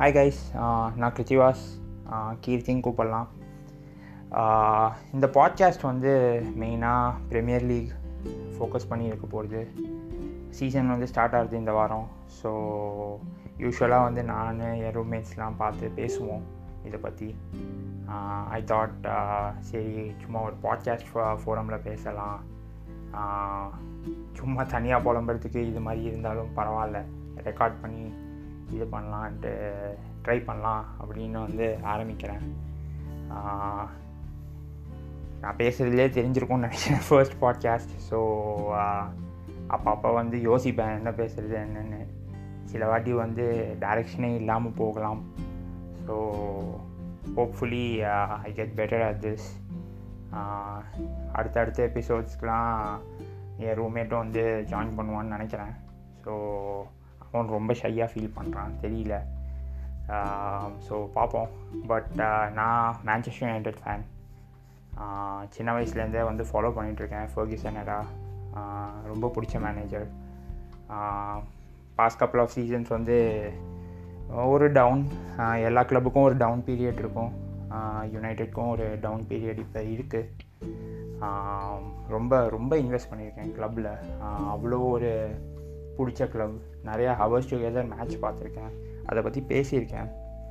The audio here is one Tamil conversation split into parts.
ஹாய் கைஸ் நான் கிருத்திவாஸ் கீர்த்தின்னு கூப்பிடலாம் ஆஹ் இந்த பாட்காஸ்ட் வந்து மெயினாக ப்ரீமியர் லீக் ஃபோக்கஸ் பண்ணி இருக்க போகுது சீசன் வந்து ஸ்டார்ட் ஆகுது இந்த வாரம் ஸோ யூஸ்வலாக வந்து நான் என் ரூம்மேட்ஸ்லாம் பார்த்து பேசுவோம் இதை பற்றி ஐ தாட் சரி சும்மா ஒரு பாட்காஸ்ட் ஃபோரமில் பேசலாம் ஆஹ் சும்மா தனியாக புலம்புறதுக்கு இது மாதிரி இருந்தாலும் பரவாயில்ல ரெக்கார்ட் பண்ணி இது பண்ணலான்ட்டு ட்ரை பண்ணலாம் அப்படின்னு வந்து ஆரம்பிக்கிறேன் ஆஹ் நான் பேசுகிறதுலே தெரிஞ்சிருக்கும்னு நினைக்கிறேன் ஃபர்ஸ்ட் பாட்காஸ்ட் ஸோ அப்பப்போ வந்து யோசிப்பேன் என்ன பேசுகிறது என்னென்னு சில வாட்டி வந்து டைரெக்ஷனே இல்லாமல் போகலாம் so hopefully I get better at this அடுத்தடுத்த எபிசோட்ஸ்க்கெலாம் என் ரூம்மேட்டும் வந்து ஜாயின் பண்ணுவான்னு நினைக்கிறேன் ஸோ அவன் ரொம்ப ஷையாக ஃபீல் பண்ணுறான் தெரியல ஸோ பார்ப்போம் பட் நான் மேன்செஸ்டர் யுனைடெட் ஃபேன் சின்ன வயசுலேருந்தே வந்து ஃபாலோ பண்ணிகிட்ருக்கேன் ஃபர்கிசனடா ரொம்ப பிடிச்ச manager past couple of seasons வந்து ஒரு டவுன் எல்லா கிளப்புக்கும் ஒரு டவுன் பீரியட் இருக்கும் யுனைடெட்க்கும் ஒரு டவுன் பீரியட் இப்போ இருக்குது ரொம்ப ரொம்ப இன்வெஸ்ட் பண்ணியிருக்கேன் க்ளப்பில் அவ்வளோ ஒரு பிடிச்ச க்ளப் நிறையா ஹவர்ஸ் டுகெதர் மேட்ச் பார்த்துருக்கேன் அதை பற்றி பேசியிருக்கேன்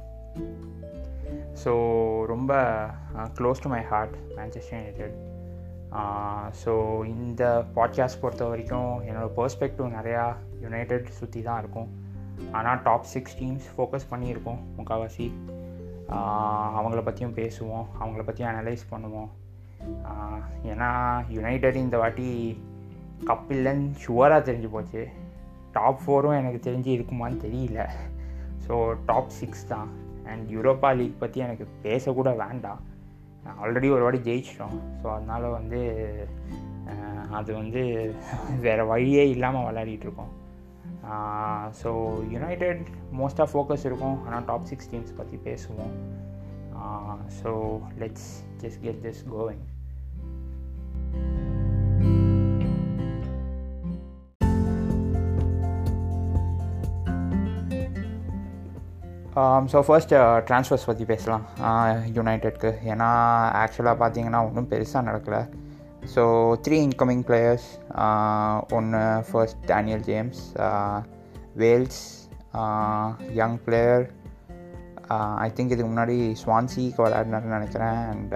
ஸோ ரொம்ப close to my heart Manchester United so இந்த பாட்காஸ்ட் பொறுத்த வரைக்கும் என்னோடய பர்ஸ்பெக்டிவ் நிறையா யுனைடெட் சுற்றி தான் இருக்கும் ஆனால் டாப் சிக்ஸ் டீம்ஸ் ஃபோக்கஸ் பண்ணியிருக்கோம் முக்கால்வாசி அவங்கள பற்றியும் பேசுவோம் அவங்கள பற்றியும் அனலைஸ் பண்ணுவோம் ஏன்னா யுனைடெட் இந்த வாட்டி கப் இல்லைன்னு ஷுவராக தெரிஞ்சு போச்சு டாப் ஃபோரும் எனக்கு தெரிஞ்சு இருக்குமான்னு தெரியல ஸோ டாப் சிக்ஸ் தான் அண்ட் யூரோப்பா லீக் பற்றி எனக்கு பேசக்கூட வேண்டாம் ஆல்ரெடி ஒரு வாட்டி ஜெயிச்சிட்டோம் ஸோ அதனால் வந்து அது வந்து வேறு வழியே இல்லாமல் விளையாடிட்டுருக்கோம் ஸோ யுனைடெட் மோஸ்ட்டாக ஃபோக்கஸ் இருக்கும் ஆனால் டாப் சிக்ஸ் டீம்ஸ் பற்றி பேசுவோம் so let's just get this going so first transfers பற்றி பேசலாம் யுனைடெட்க்கு ஏன்னா ஆக்சுவலாக பார்த்தீங்கன்னா ஒன்றும் பெருசாக நடக்கலை ஸோ த்ரீ இன்கமிங் பிளேயர்ஸ் ஒன்று first Daniel James Wales young player I think இதுக்கு முன்னாடி ஸ்வான்சிக்கு விளையாடினார்னு நினைக்கிறேன் அண்ட்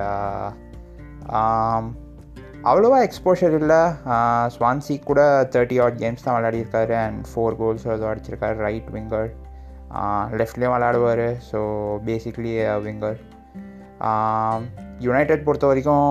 அவ்வளோவா எக்ஸ்போஷர் இல்லை ஸ்வான்சி கூட தேர்ட்டி ஆட் கேம்ஸ் தான் விளையாடிருக்காரு அண்ட் ஃபோர் கோல்ஸ் ஏதோ அடிச்சிருக்காரு ரைட் விங்கர் லெஃப்ட்லேயும் விளையாடுவார் ஸோ பேசிக்லி விங்கர் யுனைடெட் பொறுத்த வரைக்கும்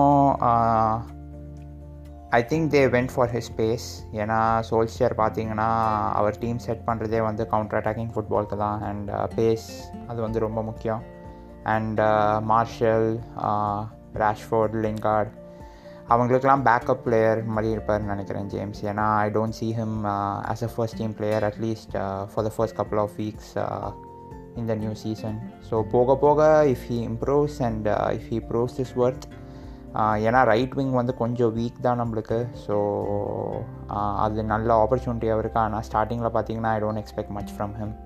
I think they went for his space ஏன்னா சோல்ஸ்டர் பார்த்தீங்கன்னா அவர் டீம் செட் பண்ணுறதே வந்து கவுண்டர் அட்டாக்கிங் ஃபுட்பாலுக்கு தான் அண்ட் பேஸ் அது வந்து ரொம்ப முக்கியம் அண்ட் மார்ஷல் ராஷ்ஃபோர்ட் லிங்கார்ட் அவங்களுக்கெல்லாம் பேக்கப் பிளேயர் மாதிரி இருப்பார்னு நினைக்கிறேன் ஜேம்ஸ் ஏன்னா I don't see him as a first team player at least for the first couple of weeks in the new season so போக போக if he improves and if he proves this worth ஏன்னா ரைட் விங் வந்து கொஞ்சம் வீக் தான் நம்மளுக்கு ஸோ அது நல்ல ஆப்பர்ச்சுனிட்டியாக இருக்குது ஆனால் ஸ்டார்டிங்கில் பார்த்தீங்கன்னா I don't expect much from him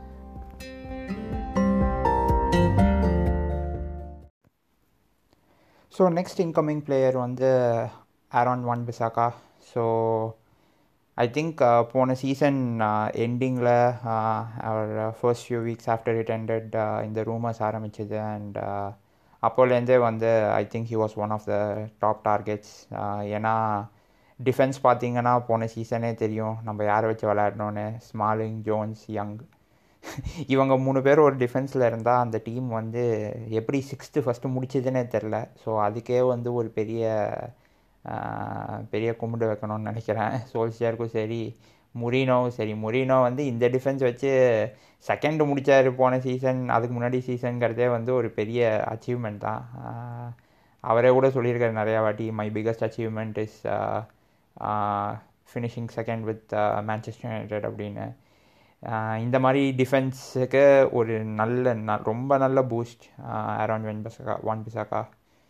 so next incoming player வந்து Aaron Wan Bissaka so I think போன சீசன் எண்டிங்கில் அவர் first few weeks after it ended இந்த ரூமர்ஸ் ஆரம்பிச்சது அண்ட் அப்போலேருந்தே வந்து I think he was one of the top targets ஏன்னா டிஃபென்ஸ் பார்த்தீங்கன்னா போன சீசனே தெரியும் நம்ம யாரை வச்சு விளையாடணுன்னு ஸ்மாலிங் ஜோன்ஸ் யங் இவங்க மூணு பேர் ஒரு டிஃபென்ஸில் இருந்தால் அந்த டீம் வந்து எப்படி சிக்ஸ்த்து ஃபஸ்ட்டு முடிச்சதுன்னே தெரில ஸோ அதுக்கே வந்து ஒரு பெரிய பெரிய கும்பிடு வைக்கணும்னு நினைக்கிறேன் சோல்சியருக்கும் சரி முரீனோவும் சரி முரீனோ வந்து இந்த டிஃபென்ஸ் வச்சு செகண்டு முடித்தார் போன சீசன் அதுக்கு முன்னாடி சீசனுங்கிறதே வந்து ஒரு பெரிய அச்சீவ்மெண்ட் தான் அவரே கூட சொல்லியிருக்காரு நிறையா வாட்டி my biggest achievement is finishing second with Manchester United அப்படின்னு இந்த மாதிரி டிஃபென்ஸுக்கு ஒரு நல்ல ந ரொம்ப நல்ல boost around Wan Bissaka Wan Bissaka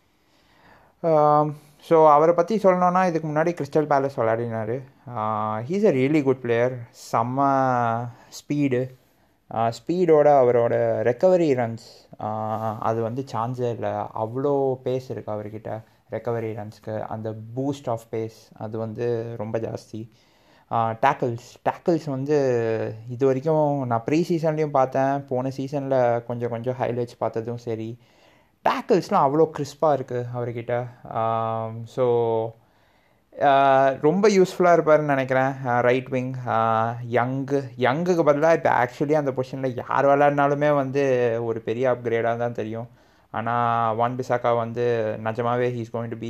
so அவரை பற்றி சொல்லணுன்னா இதுக்கு முன்னாடி கிறிஸ்டல் பேலஸ் விளையாடினார் he's a really good player செம்ம ஸ்பீடு ஸ்பீடோட அவரோட ரெக்கவரி ரன்ஸ் அது வந்து சான்ஸே இல்லை அவ்வளோ பேஸ் இருக்குது அவர்கிட்ட ரெக்கவரி ரன்ஸ்க்கு அந்த பூஸ்ட் ஆஃப் பேஸ் அது வந்து ரொம்ப ஜாஸ்தி டேக்கிள்ஸ் டேக்கிள்ஸ் வந்து இது வரைக்கும் நான் ப்ரீ சீசன்லேயும் பார்த்தேன் போன சீசனில் கொஞ்சம் கொஞ்சம் ஹைலைட்ஸ் பார்த்ததும் சரி டேக்கிள்ஸ்லாம் அவ்வளோ கிறிஸ்பாக இருக்குது அவர்கிட்ட ஸோ ரொம்ப யூஸ்ஃபுல்லாக இருப்பார்னு நினைக்கிறேன் ரைட் விங் யங்கு யங்குக்கு பதிலாக இப்போ ஆக்சுவலி அந்த பொசிஷனில் யார் விளாட்னாலுமே வந்து ஒரு பெரிய அப்கிரேடாக தான் தெரியும் ஆனால் வான் பிசாக்கா வந்து நிஜமாவே he's going to be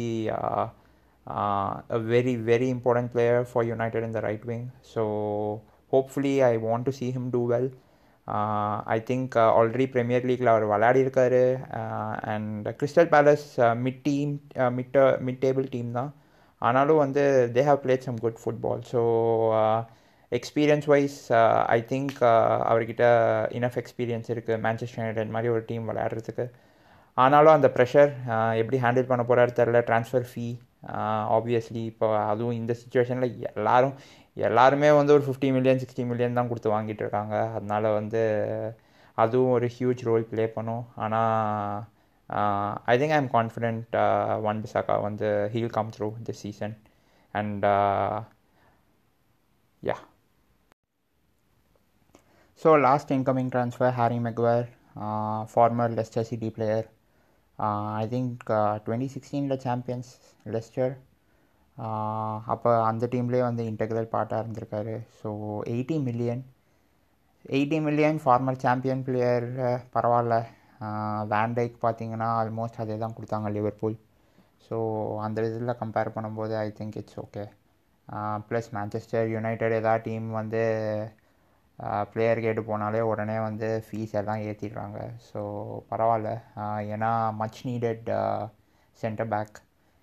a very very important player for United in the right wing. So hopefully I want to see him do well. I think already Premier லீக்கில் அவர் விளையாடிருக்காரு and Crystal Palace mid team mid mid table team தான் ஆனாலும் வந்து they have played some good football so experience wise I think அவர்கிட்ட இனஃப் எக்ஸ்பீரியன்ஸ் இருக்குது மேன்செஸ்டர் யுனைடெட் மாதிரி ஒரு டீம் விளையாடுறதுக்கு ஆனாலும் அந்த ப்ரெஷர் எப்படி ஹேண்டில் பண்ண போகிறாரு தெரில ட்ரான்ஸ்ஃபர் ஃபீ ஆப்வியஸ்லி இப்போ அதுவும் இந்த சுச்சுவேஷனில் எல்லாரும் எல்லாருமே வந்து ஒரு ஃபிஃப்டி மில்லியன் சிக்ஸ்டி மில்லியன் தான் கொடுத்து வாங்கிட்டு இருக்காங்க அதனால் வந்து அதுவும் ஒரு ஹியூஜ் ரோல் ப்ளே பண்ணும் ஆனால் I think I am confident Wan Bissaka வந்து he'll come through this season and yeah so last incoming transfer Harry Maguire former Leicester City player I think twenty சிக்ஸ்டீனில் சாம்பியன்ஸ் லெஸ்டர் அப்போ அந்த டீம்லேயே வந்து இன்டெக்ரல் பார்ட்டாக இருந்திருக்காரு so eighty million eighty million former champion player பரவாயில்ல வேண்டைக் பார்த்தீங்கன்னா ஆல்மோஸ்ட் அதே தான் கொடுத்தாங்க லிவர்பூல் ஸோ அந்த விதத்தில் கம்பேர் பண்ணும்போது I think it's okay plus Manchester United ஏதாவது டீம் வந்து பிளேயர் கேட்டு போனாலே உடனே வந்து ஃபீஸ் எல்லாம் ஏற்றிடுறாங்க ஸோ பரவாயில்ல ஏன்னா மச் நீடட் சென்டர் பேக்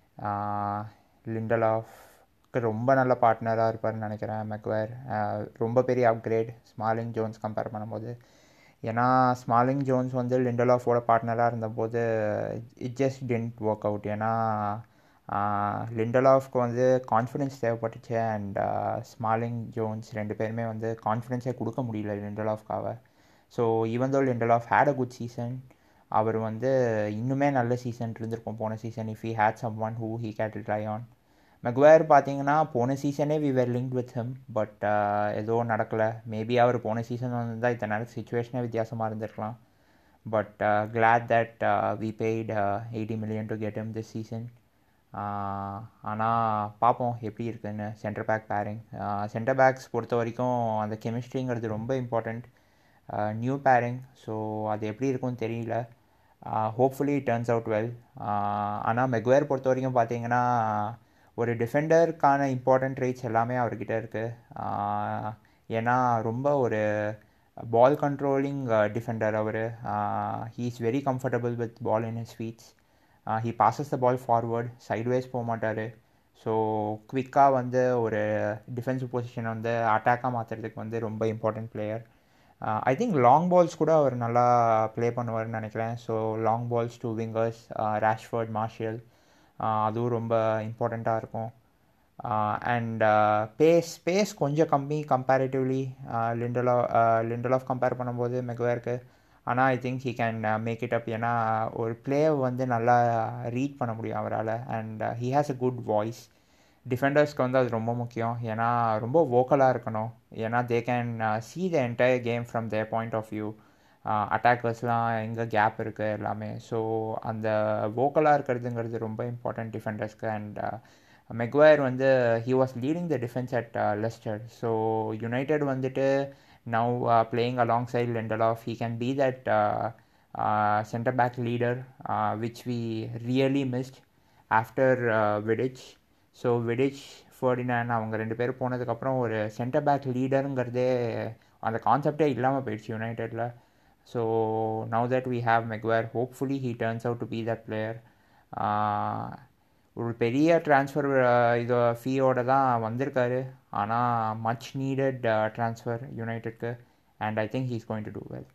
லிண்டலாஃப்க்கு ரொம்ப நல்ல பார்ட்னராக இருப்பார்னு நினைக்கிறேன் மெக்வேர் ரொம்ப பெரிய அப்கிரேட் ஸ்மாலிங் ஜோன்ஸ் கம்பேர் பண்ணும்போது ஏன்னா ஸ்மாலிங் ஜோன்ஸ் வந்து லிண்டலாஃபோட பார்ட்னராக இருந்தபோது it just didn't work out ஏன்னா லிண்டலாஃப்க்கு வந்து கான்ஃபிடென்ஸ் தேவைப்பட்டுச்சு அண்ட் ஸ்மாலிங் ஜோன்ஸ் ரெண்டு பேருமே வந்து கான்ஃபிடென்ஸே கொடுக்க முடியல லிண்டலாஃப்காக so even though Lindelof had a good season அவர் வந்து இன்னுமே நல்ல சீசன் இருந்திருக்கும் போன season if he had someone who he could try on Maguire பார்த்தீங்கன்னா போன சீசனே we were linked with him but ஏதோ நடக்கலை மேபி அவர் போன சீசன் வந்து இத்தனை நேரம் சுச்சுவேஷனே வித்தியாசமாக இருந்திருக்கலாம் but glad that we paid eighty million to get him this season ஆனால் பார்ப்போம் எப்படி இருக்குன்னு centre back pairing centre backs பொறுத்த வரைக்கும் அந்த கெமிஸ்ட்ரிங்கிறது ரொம்ப இம்பார்ட்டண்ட் நியூ பேரிங் ஸோ அது எப்படி இருக்கும்னு தெரியல ஹோப்ஃபுல்லி டர்ன்ஸ் அவுட் வெல் ஆனால் மெக்வேர் பொறுத்த வரைக்கும் பார்த்தீங்கன்னா ஒரு டிஃபெண்டருக்கான இம்பார்ட்டண்ட் ரைட்ஸ் எல்லாமே அவர்கிட்ட இருக்குது ஏன்னா ரொம்ப ஒரு பால் கண்ட்ரோலிங் டிஃபெண்டர் அவர் he is very comfortable with ball in his feets he passes the ball forward sideways போக மாட்டார் ஸோ குவிக்காக வந்து ஒரு டிஃபென்சிவ் பொசிஷன் வந்து அட்டாக்காக மாற்றுறதுக்கு வந்து ரொம்ப important player I think long balls கூட அவர் நல்லா ப்ளே பண்ணுவார்னு நினைக்கிறேன் so long balls to wingers Rashford Martial அதுவும் ரொம்ப இம்பார்ட்டண்ட்டாக இருக்கும் அண்ட் பேஸ் பேஸ் கொஞ்சம் கம்மி கம்பேரிட்டிவ்லி லிண்டலா லிண்டலாஃப் கம்பேர் பண்ணும்போது மெக்வேருக்கு ஆனால் I think he can make it up ஏன்னா ஒரு பிளேயர் வந்து நல்லா ரீட் பண்ண முடியும் அவரால் and he has a good voice டிஃபெண்டர்ஸ்க்கு வந்து அது ரொம்ப முக்கியம் ஏன்னா ரொம்ப வோக்கலாக இருக்கணும் ஏன்னா they can see the entire game from their point of view அட்டாக்கர்ஸ்லாம் எங்கே கேப் இருக்குது எல்லாமே ஸோ அந்த வோக்கலாக இருக்கிறதுங்கிறது ரொம்ப இம்பார்ட்டன்ட் டிஃபெண்டர்ஸ்க்கு அண்ட் மெக்வயர் வந்து he was leading the defence at Leicester so United வந்துட்டு now playing alongside Lindelof he can be that centre back leader which we really missed after Vidic so Vidic Ferdinand அவங்க ரெண்டு பேரும் போனதுக்கப்புறம் ஒரு சென்டர் பேக் லீடருங்கிறதே அந்த கான்செப்டே இல்லாமல் போயிடுச்சு யுனைடெடில் so now that we have Maguire hopefully he turns out to be that player ஒரு பெரிய ட்ரான்ஸ்ஃபர் இது ஃபீயோட தான் வந்திருக்காரு ஆனால் மச் நீடட் ட்ரான்ஸ்ஃபர் யுனைடெட்க்கு and I think he's going to do well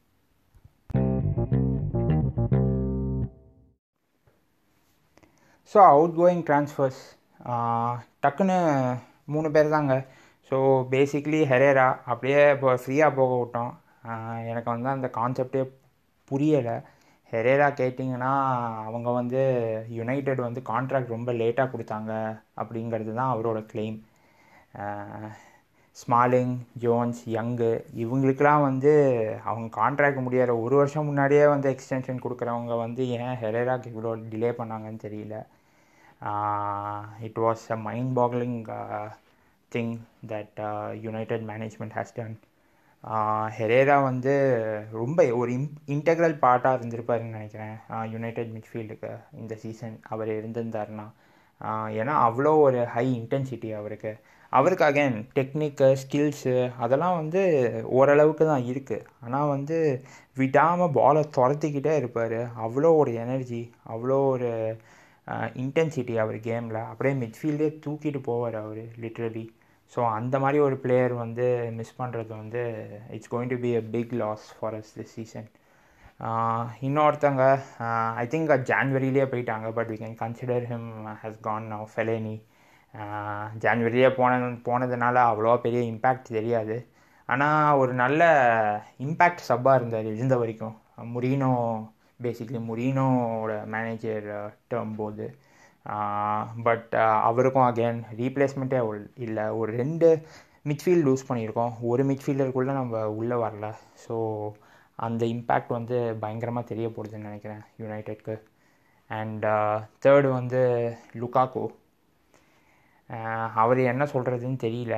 so outgoing transfers டக்குன்னு மூணு பேர் தாங்க ஸோ பேசிக்லி ஹெரேரா அப்படியே இப்போ ஃப்ரீயாக போக விட்டோம் எனக்கு வந்து அந்த கான்செப்டே புரியலை ஹெரேரா கேட்டிங்கன்னா அவங்க வந்து யுனைடெட் வந்து கான்ட்ராக்ட் ரொம்ப லேட்டாக கொடுத்தாங்க அப்படிங்கிறது தான் அவரோட கிளைம் ஸ்மாலிங் ஜோன்ஸ் யங்கு இவங்களுக்கெல்லாம் வந்து அவங்க கான்ட்ராக்ட் முடியாத ஒரு வருஷம் முன்னாடியே வந்து எக்ஸ்டென்ஷன் கொடுக்குறவங்க வந்து ஏன் ஹெரேராக்கு இவ்வளோ டிலே பண்ணாங்கன்னு தெரியல it was a mind boggling thing that United management has done Herrera வந்து ரொம்ப ஒரு இம் இன்டெக்ரல் பார்ட்டாக இருந்திருப்பாருன்னு நினைக்கிறேன் யுனைடெட் மிட்ஃபீல்டுக்கு இந்த சீசன் அவர் இருந்திருந்தாருன்னா ஏன்னா அவ்வளோ ஒரு ஹை இன்டென்சிட்டி அவருக்கு அவருக்கு அகைன் டெக்னிக்கு ஸ்கில்ஸு அதெல்லாம் வந்து ஓரளவுக்கு தான் இருக்குது ஆனால் வந்து விடாமல் பாலை துரத்திக்கிட்டே இருப்பார் அவ்வளோ ஒரு எனர்ஜி அவ்வளோ ஒரு இன்டென்சிட்டி அவர் கேமில் அப்படியே மிட்ஃபீல்டே தூக்கிட்டு போவார் அவர் லிட்ரலி ஸோ அந்த மாதிரி ஒரு பிளேயர் வந்து மிஸ் பண்ணுறது வந்து it's going to be a big loss for us this season இன்னொருத்தங்க ஐ திங்க் ஜான்வரியிலே போயிட்டாங்க but we can consider him has gone now Fellaini ஜான்வரியே போன போனதுனால அவ்வளோவா பெரிய இம்பேக்ட் தெரியாது ஆனால் ஒரு நல்ல இம்பேக்ட் சப்பாக இருந்தார் இருந்த வரைக்கும் முரீனோ பேசிக்லி முரீனோட மேனேஜர் டேர்ம் போது பட் அவருக்கும் அகேன் ரீப்ளேஸ்மெண்ட்டே இல்லை ஒரு ரெண்டு மிட்ஃபீல்ட் லூஸ் பண்ணியிருக்கோம் ஒரு மிட்ஃபீல்டருக்குள்ளே நம்ம உள்ளே வரல ஸோ அந்த இம்பேக்ட் வந்து பயங்கரமாக தெரிய போடுதுன்னு நினைக்கிறேன் யுனைடெட்க்கு அண்ட் தேர்டு வந்து லுகாக்கோ அவர் என்ன சொல்கிறதுன்னு தெரியல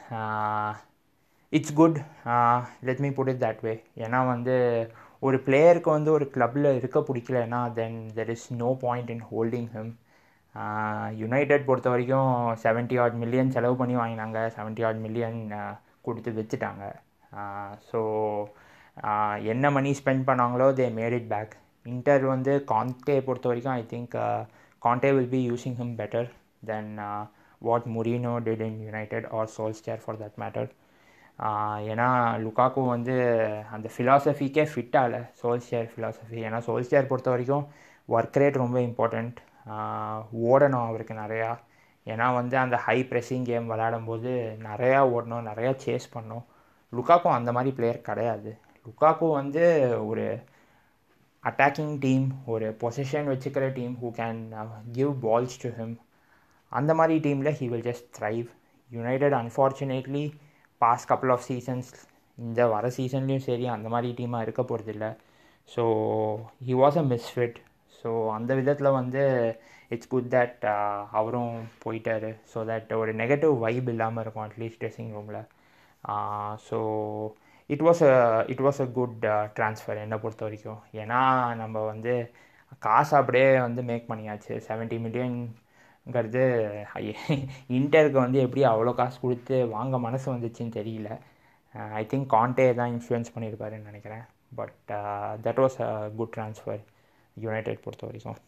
it's good let me put it that way ஏன்னா வந்து ஒரு பிளேயருக்கு வந்து ஒரு கிளப்பில் இருக்க பிடிக்கலன்னா then there is no point in holding him United பொறுத்த வரைக்கும் செவன்ட்டி ஆட் மில்லியன் செலவு பண்ணி வாங்கினாங்க செவன்ட்டி ஆட் மில்லியன் கொடுத்து வச்சுட்டாங்க ஸோ என்ன மணி ஸ்பெண்ட் பண்ணாங்களோ they made it back Inter வந்து கான்டே பொறுத்த வரைக்கும் I think Conte will be using him better then what Mourinho did in United or Solskjaer for that matter ஏன்னா லுக்காக்கு வந்து அந்த ஃபிலாசபிக்கே ஃபிட் ஆகலை சோல்ஸ்டேர் ஃபிலாசபி ஏன்னா சோல்ஸ்டேர் பொறுத்த வரைக்கும் ஒர்க் ரேட் ரொம்ப இம்பார்ட்டண்ட் ஓடணும் அவருக்கு நிறையா ஏன்னா வந்து அந்த ஹை ப்ரெஸ்ஸிங் கேம் விளையாடும்போது நிறையா ஓடணும் நிறையா சேஸ் பண்ணணும் லுக்காக்கும் அந்த மாதிரி பிளேயர் கிடையாது லுக்காக்கு வந்து ஒரு அட்டாக்கிங் டீம் ஒரு பொசிஷன் வச்சுக்கிற team who can give balls to him அந்த மாதிரி டீமில் he will just thrive United unfortunately past couple of seasons இந்த வர சீசன்லேயும் சரி அந்த மாதிரி டீமாக இருக்க போகிறதில்ல so he was a misfit so அந்த விதத்தில் வந்து இட்ஸ் குட் தட் அவரும் போயிட்டார் ஸோ தட் ஒரு நெகட்டிவ் வைப் இல்லாமல் இருக்கும் அட்லீஸ்ட் ட்ரெஸ்ஸிங் ரூமில் so it was a it was a good transfer என்னை பொறுத்த வரைக்கும் ஏன்னா நம்ம வந்து காசு அப்படியே வந்து மேக் பண்ணியாச்சு செவன்ட்டி மில்லியன்ங்கிறது இன்டருக்கு வந்து எப்படி அவ்வளோ காசு கொடுத்து வாங்க மனசு வந்துச்சுன்னு தெரியல ஐ திங்க் கான்டே தான் இன்ஃப்ளூயன்ஸ் பண்ணியிருப்பாருன்னு நினைக்கிறேன் but that was a good transfer United பொறுத்த வரைக்கும்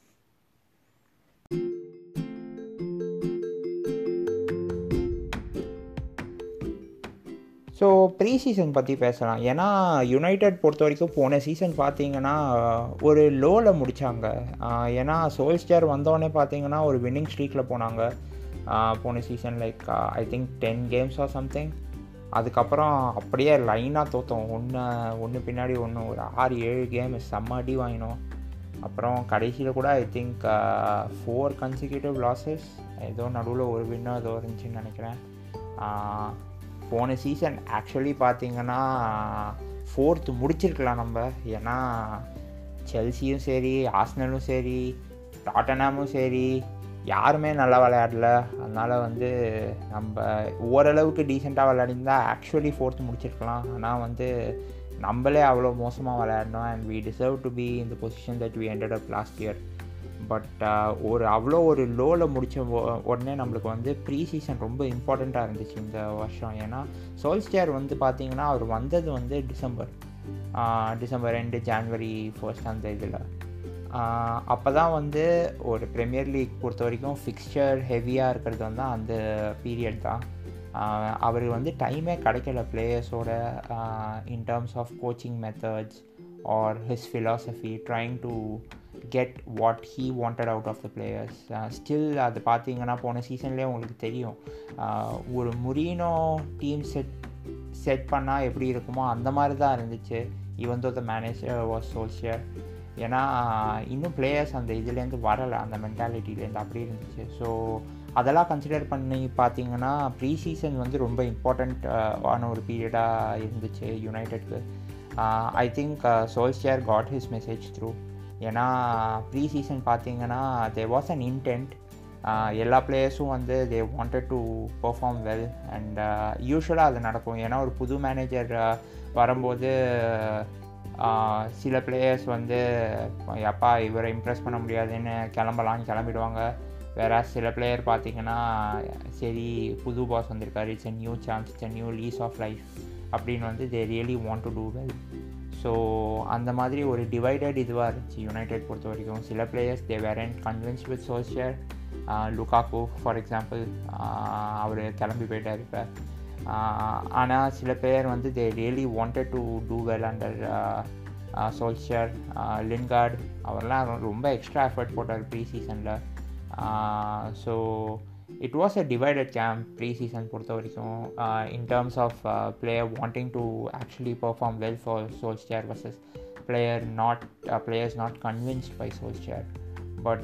ஸோ ப்ரீ சீசன் பற்றி பேசலாம் ஏன்னா யுனைடெட் பொறுத்த வரைக்கும் போன சீசன் பார்த்தீங்கன்னா ஒரு லோவில் முடித்தாங்க ஏன்னா சோல்ஸ்டர் வந்தோடனே பார்த்தீங்கன்னா ஒரு வின்னிங் ஸ்ட்ரீக்கில் போனாங்க போன season like I think ten games or something அதுக்கப்புறம் அப்படியே லைனாக தோற்றோம் ஒன்று ஒன்று பின்னாடி ஒன்று ஒரு ஆறு ஏழு கேம் செம்ம அடி வாங்கினோம் அப்புறம் கடைசியில் கூட I think four consecutive losses ஏதோ நடுவில் ஒரு வின்னோ ஏதோ இருந்துச்சுன்னு நினைக்கிறேன் போன சீசன் ஆக்சுவலி பார்த்தீங்கன்னா ஃபோர்த்து முடிச்சிருக்கலாம் நம்ம ஏன்னா செல்சியும் சரி ஆஸ்னலும் சரி டாட்டனாமும் சரி யாருமே நல்லா விளையாடல அதனால் வந்து நம்ம ஓரளவுக்கு டீசெண்டாக விளையாடிருந்தா ஆக்சுவலி ஃபோர்த்து முடிச்சிருக்கலாம் ஆனால் வந்து நம்மளே அவ்வளோ மோசமாக விளையாடணும் and we deserve to be இந்த position that we ended up last year but ஒரு அவ்வளோ ஒரு லோவில் முடித்த உடனே நம்மளுக்கு வந்து ப்ரீ சீசன் ரொம்ப இம்பார்ட்டண்ட்டாக இருந்துச்சு இந்த வருஷம் ஏன்னா சோல்ஸ்டேர் வந்து பார்த்திங்கன்னா அவர் வந்தது வந்து டிசம்பர் டிசம்பர் ரெண்டு ஜான்வரி ஃபர்ஸ்ட் அந்த இதில் அப்போ தான் வந்து ஒரு ப்ரீமியர் லீக் பொறுத்த வரைக்கும் ஃபிக்ஸ்சர் ஹெவியாக இருக்கிறது வந்து அந்த பீரியட் தான் அவர் வந்து டைமே கிடைக்கல பிளேயர்ஸோட in terms of coaching methods or his philosophy trying to get what he wanted out of the players still அது பார்த்தீங்கன்னா போன சீசன்லேயே உங்களுக்கு தெரியும் ஒரு முரீனோ டீம் செட் செட் பண்ணால் எப்படி இருக்குமோ அந்த மாதிரி தான் இருந்துச்சு even though the manager was சோல்ஷியர் ஏன்னா இன்னும் பிளேயர்ஸ் அந்த இதுலேருந்து வரலை அந்த மென்டாலிட்டிலேருந்து அப்படி இருந்துச்சு ஸோ அதெல்லாம் கன்சிடர் பண்ணி பார்த்தீங்கன்னா ப்ரீ சீசன் வந்து ரொம்ப இம்பார்ட்டண்ட் ஆன ஒரு பீரியடாக இருந்துச்சு யுனைடெட்க்கு I think Solskjaer got his message through ஏன்னா ப்ரீ சீசன் பார்த்தீங்கன்னா தே வாஸ் அன் இன்டென்ட் எல்லா பிளேயர்ஸும் வந்து they wanted to perform well and யூஸ்வலாக அது நடக்கும் ஏன்னா ஒரு புது மேனேஜர் வரும்போது சில பிளேயர்ஸ் வந்து அப்பா இவரை இம்ப்ரெஸ் பண்ண முடியாதுன்னு கிளம்பலான்னு கிளம்பிடுவாங்க வேற சில பிளேயர் பார்த்தீங்கன்னா சரி புது பாஸ் வந்திருக்காரு it's a new chance it's a new lease of life அப்படின்னு வந்து they really want to do well so அந்த மாதிரி ஒரு டிவைடட் இதுவாக இருந்துச்சு யுனைடெட் பொறுத்த வரைக்கும் சில players they weren't convinced with Solskjaer Lukaku for example அவர் கிளம்பி போயிட்டார் இப்போ ஆனால் சில பேர் வந்து they really wanted to do well under Solskjaer Lingard அவர்லாம் ரொம்ப எக்ஸ்ட்ரா எஃபர்ட் போட்டார் ப்ரீ சீசனில் so it was a divided camp pre season பொறுத்த வரைக்கும் in terms of player wanting to actually perform well for Solskjaer versus player not players not convinced by Solskjaer but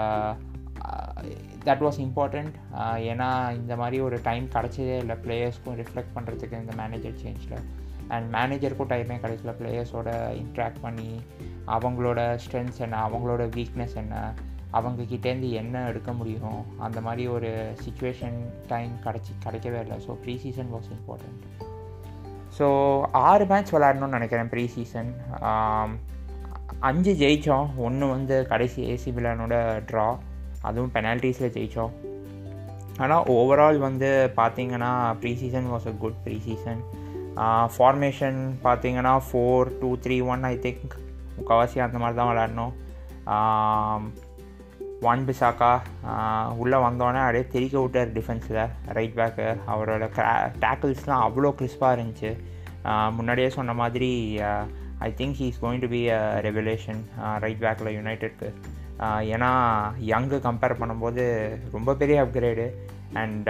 that was important ஏன்னா இந்த மாதிரி ஒரு டைம் கிடச்சதே இல்லை பிளேயர்ஸ்க்கும் ரிஃப்ளெக்ட் பண்ணுறதுக்கு இந்த மேனேஜர் சேஞ்சில் அண்ட் மேனேஜருக்கும் டைமே கிடைக்கல பிளேயர்ஸோட இன்ட்ராக்ட் பண்ணி அவங்களோட ஸ்ட்ரென்த்ஸ் என்ன அவங்களோட வீக்னஸ் என்ன அவங்கக்கிட்டேருந்து என்ன எடுக்க முடியும் அந்த மாதிரி ஒரு சுச்சுவேஷன் டைம் கிடச்சி கிடைக்கவே இல்லை so pre season was important so ஆறு மேட்ச் விளாடணும்னு நினைக்கிறேன் ப்ரீ சீசன் அஞ்சு ஜெயித்தோம் ஒன்று வந்து கடைசி ஏசி மிலானோட ட்ரா அதுவும் பெனால்ட்டிஸில் ஜெயித்தோம் ஆனால் ஓவரால் வந்து பார்த்தீங்கன்னா pre season was a good pre season formation பார்த்தீங்கன்னா four two three one I think முக்கால்வாசி அந்த மாதிரி தான் விளாடணும் ஒன் பிசாக்கா உள்ளே வந்தோடனே அப்படியே தெரிக்க விட்டார் டிஃபென்ஸில் ரைட் பேக்கு அவரோட க்ரா டேக்கிள்ஸ்லாம் அவ்வளோ கிறிஸ்பாக இருந்துச்சு முன்னாடியே சொன்ன மாதிரி I think he is going to be a regulation right பேக்கில் யுனைடெட்க்கு ஏன்னா யங்கு கம்பேர் பண்ணும்போது ரொம்ப பெரிய அப்கிரேடு அண்ட்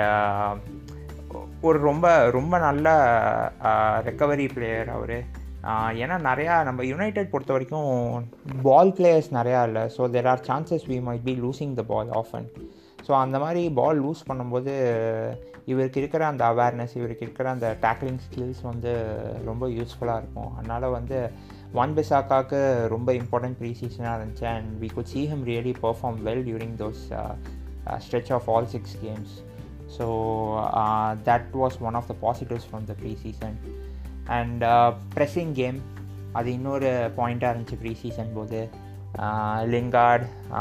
ஒரு ரொம்ப ரொம்ப நல்ல ரெக்கவரி பிளேயர் அவர் ஏன்னா நிறையா நம்ம யுனைடெட் பொறுத்த வரைக்கும் பால் பிளேயர்ஸ் நிறையா இல்லை so there are chances we might be losing the ball often so அந்த மாதிரி பால் லூஸ் பண்ணும்போது இவருக்கு இருக்கிற அந்த அவேர்னஸ் இவருக்கு இருக்கிற அந்த டேக்லிங் ஸ்கில்ஸ் வந்து ரொம்ப யூஸ்ஃபுல்லாக இருக்கும் அதனால் வந்து ஒன் பிசாக்காவுக்கு ரொம்ப இம்பார்ட்டன்ட் ப்ரீ சீசனாக இருந்துச்சு and we could see him really perform well during those stretch of all six games so that was one of the positives from the pre season and pressing game அது இன்னொரு பாயிண்ட்டாக இருந்துச்சு ப்ரீ சீசன் போது லிங்கார்ட்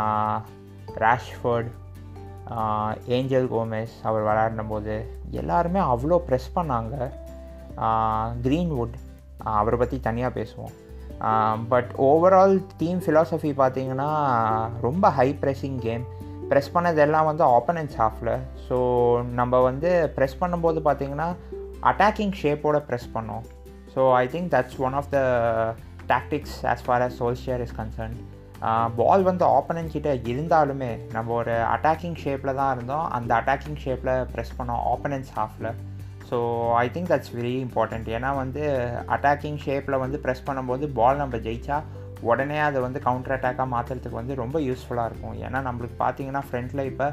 ராஷ்ஃபர்ட் ஏஞ்சல் கோமெஸ் அவர் விளையாடின போது எல்லாருமே அவ்வளோ ப்ரெஸ் பண்ணாங்க க்ரீன்வுட் அவரை பற்றி தனியாக பேசுவோம் பட் ஓவரால் டீம் ஃபிலாசபி பார்த்தீங்கன்னா ரொம்ப ஹை ப்ரெஸ்ஸிங் கேம் ப்ரெஸ் பண்ணது எல்லாம் வந்து ஆப்பனன்ஸ் ஹாஃபில் ஸோ நம்ம வந்து ப்ரெஸ் பண்ணும்போது பார்த்தீங்கன்னா அட்டாக்கிங் ஷேப்போட ப்ரெஸ் பண்ணோம் so I think that's one of the tactics as far as Solskjaer is concern ball வந்து ஆப்பனன்ட் கிட்ட இருந்தாலுமே நம்ம ஒரு அட்டாக்கிங் ஷேப்பில் தான் இருந்தோம் அந்த அட்டாக்கிங் ஷேப்பில் ப்ரெஸ் பண்ணோம் ஆப்பனன்ஸ் ஹாஃபில் so I think that's very important ஏன்னா வந்து அட்டாக்கிங் ஷேப்பில் வந்து ப்ரெஸ் பண்ணும்போது பால் நம்ம ஜெயிச்சா உடனே அதை வந்து கவுண்டர் அட்டாக்காக மாற்றுறதுக்கு வந்து ரொம்ப யூஸ்ஃபுல்லாக இருக்கும் ஏன்னா நம்மளுக்கு பார்த்தீங்கன்னா ஃப்ரண்ட்டில் இப்போ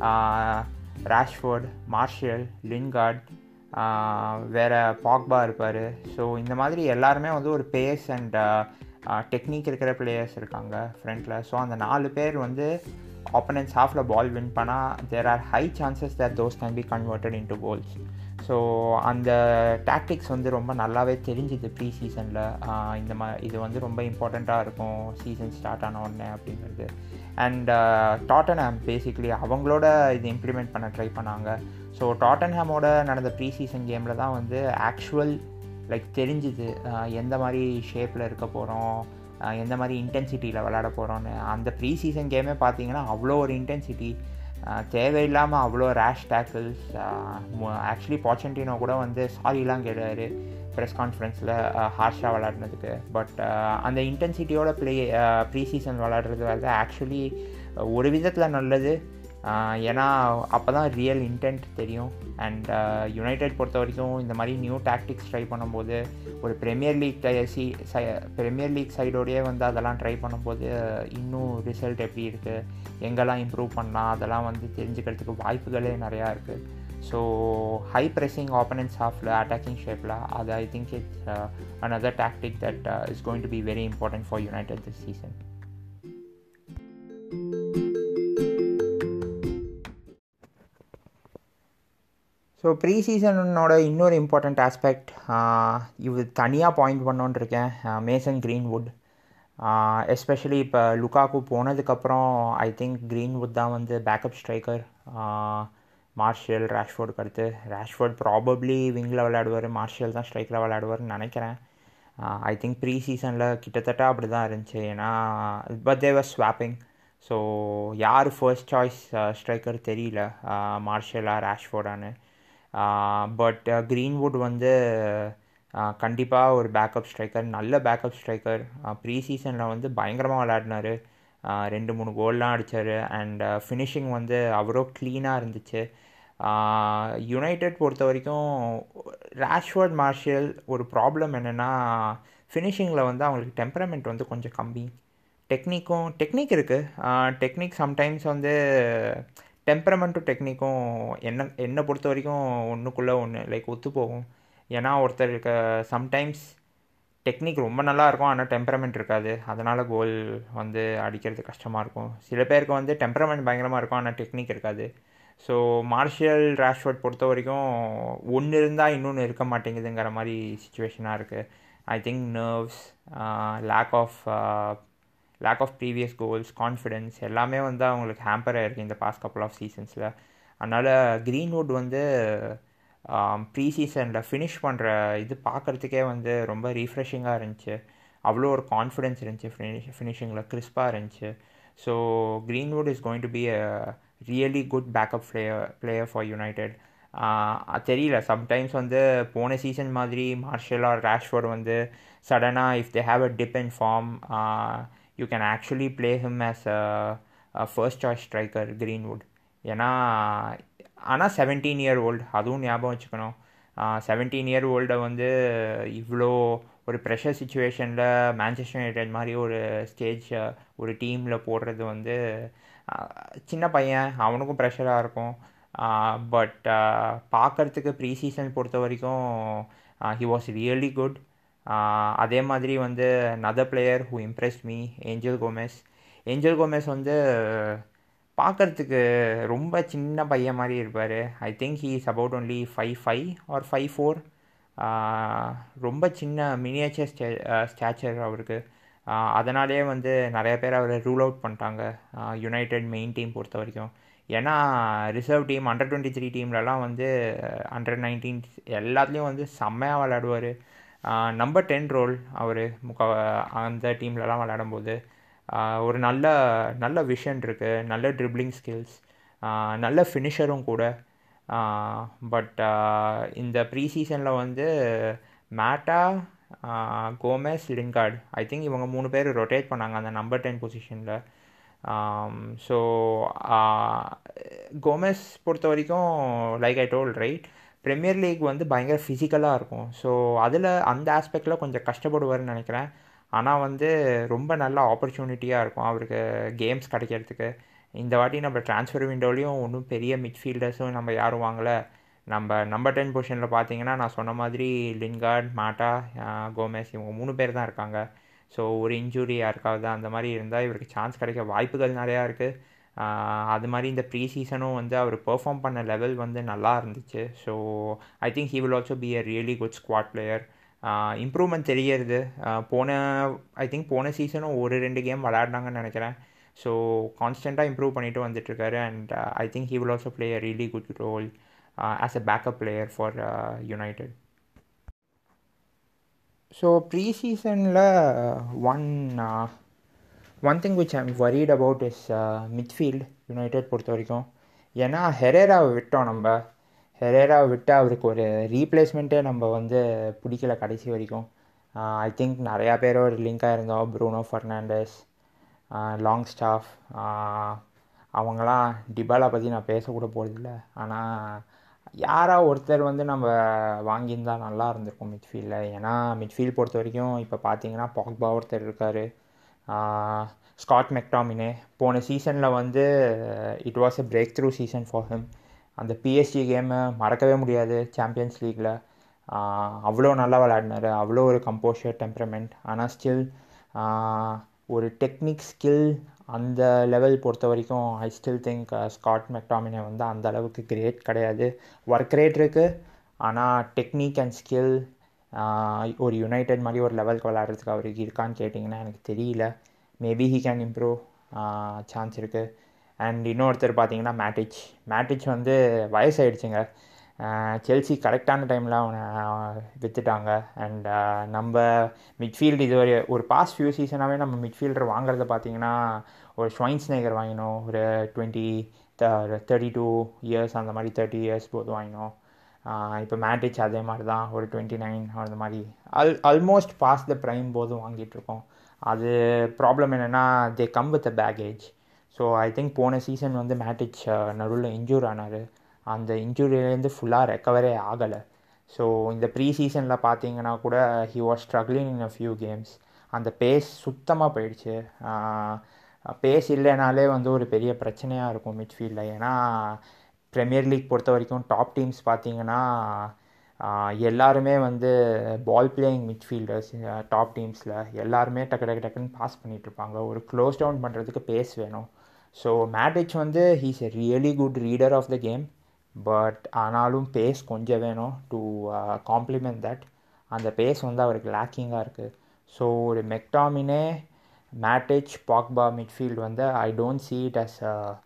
ராஷ்ஃபோர்ட் மார்ஷியல் லின்கார்ட் வேறு பாக்பா இருப்பார் ஸோ இந்த மாதிரி எல்லாருமே வந்து ஒரு பேஸ் அண்ட் டெக்னிக் இருக்கிற பிளேயர்ஸ் இருக்காங்க ஃப்ரண்ட்டில் ஸோ அந்த நாலு பேர் வந்து ஆப்பனன்ஸ் ஹாஃபில் பால் வின் பண்ணால் there are high chances that those can be converted into goals so அந்த டாக்டிக்ஸ் வந்து ரொம்ப நல்லாவே தெரிஞ்சுது ப்ரீ சீசனில் இந்த மா இது வந்து ரொம்ப இம்பார்ட்டண்ட்டாக இருக்கும் சீசன் ஸ்டார்ட் ஆன உடனே அப்படிங்கிறது அண்ட் டாட்டன்ஹாம் பேசிக்லி அவங்களோட இது இம்ப்ளிமெண்ட் பண்ண ட்ரை பண்ணாங்க ஸோ டாட்டன்ஹாமோட நடந்த ப்ரீ சீசன் கேமில் தான் வந்து ஆக்சுவல் லைக் தெரிஞ்சுது எந்த மாதிரி ஷேப்பில் இருக்க போகிறோம் எந்த மாதிரி இன்டென்சிட்டியில் விளாட போகிறோன்னு அந்த ப்ரீ சீசன் கேமே பார்த்தீங்கன்னா அவ்வளோ ஒரு இன்டென்சிட்டி தேவையில்லாமல் அவ்வளோ ரேஷ் டேக்கிள்ஸ் ஆக்சுவலி பாச்சன்டினோ கூட வந்து சாரிலாம் கேட்டார் ப்ரெஸ் கான்ஃபரன்ஸில் ஹார்ஷாக விளாட்னதுக்கு பட் அந்த இன்டென்சிட்டியோட ப்ளே ப்ரீ சீசன் விளாடுறது வந்து ஆக்சுவலி ஒரு விதத்தில் நல்லது ஏன்னா அப்போ தான் ரியல் இன்டென்ட் தெரியும் அண்ட் யுனைடெட் பொறுத்த வரைக்கும் இந்த மாதிரி நியூ டாக்டிக்ஸ் ட்ரை பண்ணும்போது ஒரு ப்ரீமியர் லீக் சி ப்ரீமியர் லீக் சைடோடையே வந்து அதெல்லாம் ட்ரை பண்ணும்போது இன்னும் ரிசல்ட் எப்படி இருக்குது எங்கெல்லாம் இம்ப்ரூவ் பண்ணலாம் அதெல்லாம் வந்து தெரிஞ்சுக்கிறதுக்கு வாய்ப்புகளே நிறையா இருக்குது ஸோ ஹை ப்ரெஸ்ஸிங் ஆப்பனன்ஸ் ஹாஃபில் அட்டாக்கிங் ஷேப்பில் அது I think it's another tactic that is going to be very important for United this season so pre சீசனோட இன்னொரு இம்பார்ட்டண்ட் ஆஸ்பெக்ட் இது தனியாக பாயிண்ட் பண்ணோன்னு இருக்கேன் மேசன் க்ரீன்வுட் எஸ்பெஷலி இப்போ லுக்காக்கு போனதுக்கப்புறம் ஐ திங்க் க்ரீன்வுட் தான் வந்து பேக்கப் ஸ்ட்ரைக்கர் மார்ஷியல் ரேஷ்ஃபோர்டுக்கு அடுத்து ரேஷ்ஃபோர்ட் ப்ராபப்ளி விங்கில் விளையாடுவார் மார்ஷியல் தான் ஸ்ட்ரைக்கில் விளையாடுவார்னு நினைக்கிறேன் ஐ திங்க் ப்ரீ சீசனில் கிட்டத்தட்ட அப்படி தான் இருந்துச்சு ஏன்னா பட் தேவர் ஸ்வாப்பிங் ஸோ யார் ஃபர்ஸ்ட் சாய்ஸ் ஸ்ட்ரைக்கர் தெரியல மார்ஷியலாக ரேஷ்ஃபோர்டான்னு பட் க்ரீன்வுட் வந்து கண்டிப்பாக ஒரு பேக்கப் ஸ்ட்ரைக்கர் நல்ல பேக்கப் ஸ்ட்ரைக்கர் ப்ரீ சீசனில் வந்து பயங்கரமாக விளையாடினார் ரெண்டு மூணு கோல்லாம் அடித்தார் அண்ட் ஃபினிஷிங் வந்து அவரோ க்ளீனாக இருந்துச்சு யுனைடெட் பொறுத்த வரைக்கும் ரேஷ்வர்ட் மார்ஷியல் ஒரு ப்ராப்ளம் என்னென்னா ஃபினிஷிங்கில் வந்து அவங்களுக்கு டெம்பரமெண்ட் வந்து கொஞ்சம் கம்மி டெக்னிக்கும் டெக்னிக் இருக்குது டெக்னிக் சம்டைம்ஸ் வந்து டெம்பரமெண்ட்டும் டெக்னிக்கும் என்ன என்னை பொறுத்த வரைக்கும் ஒன்றுக்குள்ளே ஒன்று லைக் ஒத்து போகும் ஏன்னா ஒருத்தருக்கு சம்டைம்ஸ் டெக்னிக் ரொம்ப நல்லா இருக்கும் ஆனால் டெம்பரமெண்ட் இருக்காது அதனால் கோல் வந்து அடிக்கிறது கஷ்டமாக இருக்கும் சில பேருக்கு வந்து டெம்பரமெண்ட் பயங்கரமாக இருக்கும் ஆனால் டெக்னிக் இருக்காது ஸோ மார்ஷியல் ரேஷ்வர்ட் பொறுத்த வரைக்கும் ஒன்று இருந்தால் இன்னொன்று இருக்க மாட்டேங்குதுங்கிற மாதிரி சுச்சுவேஷனாக இருக்குது I think nerves lack of lack of previous goals confidence எல்லாமே வந்து அவங்களுக்கு ஹேம்பர் ஆகிருக்கு இந்த பாஸ்ட் கப்புள் ஆஃப் சீசன்ஸில் அதனால் க்ரீன்வுட் வந்து ப்ரீ சீசனில் ஃபினிஷ் பண்ணுற இது பார்க்குறதுக்கே வந்து ரொம்ப ரீஃப்ரெஷிங்காக இருந்துச்சு அவ்வளோ ஒரு கான்ஃபிடென்ஸ் இருந்துச்சு ஃபினிஷ் ஃபினிஷிங்கில் கிறிஸ்பாக இருந்துச்சு so Greenwood is going to be a really good backup player player for United தெரியல சம்டைம்ஸ் வந்து போன சீசன் மாதிரி மார்ஷல் ஆர் ரேஷ்வர்ட் வந்து சடனாக if they have a dip in form you can actually play him as a first choice striker Greenwood ஏன்னா ஆனால் செவன்டீன் இயர் ஓல்டு அதுவும் ஞாபகம் வச்சுக்கணும் செவன்டீன் இயர் ஓல்டை வந்து இவ்வளோ ஒரு ப்ரெஷர் சுச்சுவேஷனில் மேன்செஸ்டர் யுனைடெட் மாதிரி ஒரு ஸ்டேஜ் ஒரு டீமில் போடுறது வந்து சின்ன பையன் அவனுக்கும் ப்ரெஷராக இருக்கும் பட் பார்க்குறதுக்கு ப்ரீ சீசன் பொறுத்த வரைக்கும் ஹி வாஸ் ரியலி குட் அதே மாதிரி வந்து another player who impressed me Angel Gomes Angel Gomes வந்து பார்க்குறதுக்கு ரொம்ப சின்ன பையன் மாதிரி இருப்பார் I think he is about only five five or five four ரொம்ப சின்ன மினியேச்சர் ஸ்டே ஸ்டாச்சர் அவருக்கு அதனாலே வந்து நிறைய பேர் அவரை ரூல் அவுட் பண்ணிட்டாங்க யுனைடெட் மெயின் டீம் பொறுத்த வரைக்கும் ஏன்னா reserve team under twenty three டீம்லலாம் வந்து அண்டர் நைன்டீன் எல்லாத்துலேயும் வந்து செம்மையாக விளையாடுவார் நம்பர் டென் ரோல் அவர் முக்கா அந்த டீம்லலாம் விளையாடும்போது ஒரு நல்ல நல்ல விஷன் இருக்குது நல்ல ட்ரிப்ளிங் ஸ்கில்ஸ் நல்ல ஃபினிஷரும் கூட பட் இந்த ப்ரீ சீசனில் வந்து மேட்டா கோமெஸ் லின்கார்டு ஐ திங்க் இவங்க மூணு பேர் ரொட்டேட் பண்ணாங்க அந்த நம்பர் டென் பொசிஷனில் ஸோ கோமெஸ் பொறுத்த வரைக்கும் like I told right Premier League வந்து பயங்கர ஃபிசிக்கலாக இருக்கும் ஸோ அதில் அந்த ஆஸ்பெக்டில் கொஞ்சம் கஷ்டப்படுவார்னு நினைக்கிறேன் ஆனால் வந்து ரொம்ப நல்ல ஆப்பர்ச்சுனிட்டியாக இருக்கும் அவருக்கு கேம்ஸ் கிடைக்கிறதுக்கு இந்த வாட்டி நம்ம ட்ரான்ஸ்ஃபர் விண்டோலையும் ஒன்றும் பெரிய மிட்ஃபீல்டர்ஸும் நம்ம யாரும் வாங்கலை நம்ம நம்பர் டென் பொசிஷனில் பார்த்தீங்கன்னா நான் சொன்ன மாதிரி லின்கார்ட் மாட்டா கோமேஸ் இவங்க மூணு பேர் தான் இருக்காங்க ஸோ ஒரு இன்ஜுரி யாருக்காவது அந்த மாதிரி இருந்தால் இவருக்கு சான்ஸ் கிடைக்க வாய்ப்புகள் நிறையா இருக்குது அது மாதிரி இந்த ப்ரீ சீசனும் வந்து அவர் பெர்ஃபார்ம் பண்ண லெவல் வந்து நல்லா இருந்துச்சு so I think he will also be a really good squad player improvement தெரியறது போன ஐ திங்க் போன சீசனும் ஒரு ரெண்டு கேம் விளையாடினாங்கன்னு நினைக்கிறேன் ஸோ கான்ஸ்டண்ட்டாக இம்ப்ரூவ் பண்ணிட்டு வந்துட்டுருக்காரு and I think he will also play a really good role as a backup player for United so pre சீசனில் one one thing which I'm worried about is midfield United பொறுத்த வரைக்கும் ஏன்னா ஹெரேராவை விட்டோம் நம்ம ஹெரேராவை விட்டு அவருக்கு ஒரு ரீப்ளேஸ்மெண்ட்டே நம்ம வந்து பிடிக்கல கடைசி வரைக்கும் ஐ திங்க் நிறையா பேர் ஒரு லிங்காக இருந்தோம் ப்ரூனோ ஃபர்னாண்டஸ் லாங் ஸ்டாஃப் அவங்களாம் டிபாலா பற்றி நான் பேசக்கூட போகிறதில்ல ஆனால் யாரா ஒருத்தர் வந்து நம்ம வாங்கியிருந்தா நல்லா இருந்திருக்கும் மிட்ஃபீல்டில் ஏன்னா மிட்ஃபீல்ட் பொறுத்த வரைக்கும் இப்போ பார்த்தீங்கன்னா பாக்பா ஒருத்தர் இருக்கார் ஸ்காட் மெக்டாமினே போன சீசனில் வந்து it was a breakthrough season for him அந்த பிஎஸ்ஜி கேமை மறக்கவே முடியாது சாம்பியன்ஸ் லீக்கில் அவ்வளோ நல்லா விளையாடினார் அவ்வளோ ஒரு கம்போஷர் டெம்பரமெண்ட் ஆனால் ஸ்டில் ஒரு டெக்னிக் ஸ்கில் அந்த லெவல் பொறுத்த வரைக்கும் I still think Scott McTominay வந்து அந்த அளவுக்கு கிரேட் கிடையாது ஒர்க் ரேட் இருக்குது ஆனால் டெக்னிக் அண்ட் ஸ்கில் ஒரு யுனைடெட் மாதிரி ஒரு லெவலுக்கு விளையாடுறதுக்கு அவருக்கு இருக்கான்னு கேட்டிங்கன்னா எனக்கு தெரியல maybe he can improve chance இருக்குது அண்ட் இன்னொருத்தர் பார்த்தீங்கன்னா மேட்டிச் மேட்டிச் வந்து வயசாயிடுச்சுங்க செல்சி கரெக்டான டைமில் அவனை விற்றுட்டாங்க அண்ட் நம்ம மிட்ஃபீல்டு இது ஒரு ஒரு பாஸ்ட் ஃபியூ சீசனாகவே நம்ம மிட்ஃபீல்டர் வாங்குறத பார்த்தீங்கன்னா ஒரு ஸ்வைன்ஸ்நேகர் வாங்கினோம் ஒரு டுவெண்ட்டி தேர்ட்டி டூ இயர்ஸ் அந்த மாதிரி தேர்ட்டி இயர்ஸ் போது வாங்கினோம் இப்போ மேட்ரிச் அதே மாதிரி தான் ஒரு டுவெண்ட்டி நைன் அந்த மாதிரி அல் ஆல்மோஸ்ட் பாஸ் த ப்ரைம் போது வாங்கிட்டுருக்கோம் அது ப்ராப்ளம் என்னென்னா they come with a baggage so I think போன சீசன் வந்து மேட்ரிச் நடுவில் இன்ஜூர் ஆனார் அந்த இன்ஜுரியிலேருந்து ஃபுல்லாக ரெக்கவரே ஆகலை ஸோ இந்த ப்ரீ சீசனில் பார்த்தீங்கன்னா கூட he was struggling in a few games அந்த பேஸ் சுத்தமாக போயிடுச்சு பேஸ் இல்லைனாலே வந்து ஒரு பெரிய பிரச்சனையாக இருக்கும் மிட்ஃபீல்டில் ஏன்னா ப்ரீமியர் லீக் பொறுத்த வரைக்கும் டாப் டீம்ஸ் பார்த்தீங்கன்னா எல்லாருமே வந்து பால் பிளேயிங் மிட்ஃபீல்டர்ஸ் டாப் டீம்ஸில் எல்லாருமே டக்கு டக்கு டக்குன்னு பாஸ் பண்ணிகிட்ருப்பாங்க ஒரு க்ளோஸ் டவுன் பண்ணுறதுக்கு பேஸ் வேணும் ஸோ மேட்ரிச் வந்து he's a really good reader of the game but ஆனாலும் பேஸ் கொஞ்சம் வேணும் டு காம்ப்ளிமெண்ட் தட் அந்த பேஸ் வந்து அவருக்கு லேக்கிங்காக இருக்குது ஸோ ஒரு மெக்டாமினே மேட்டிச் பாக்பா மிட்ஃபீல்டு வந்து I don't see it as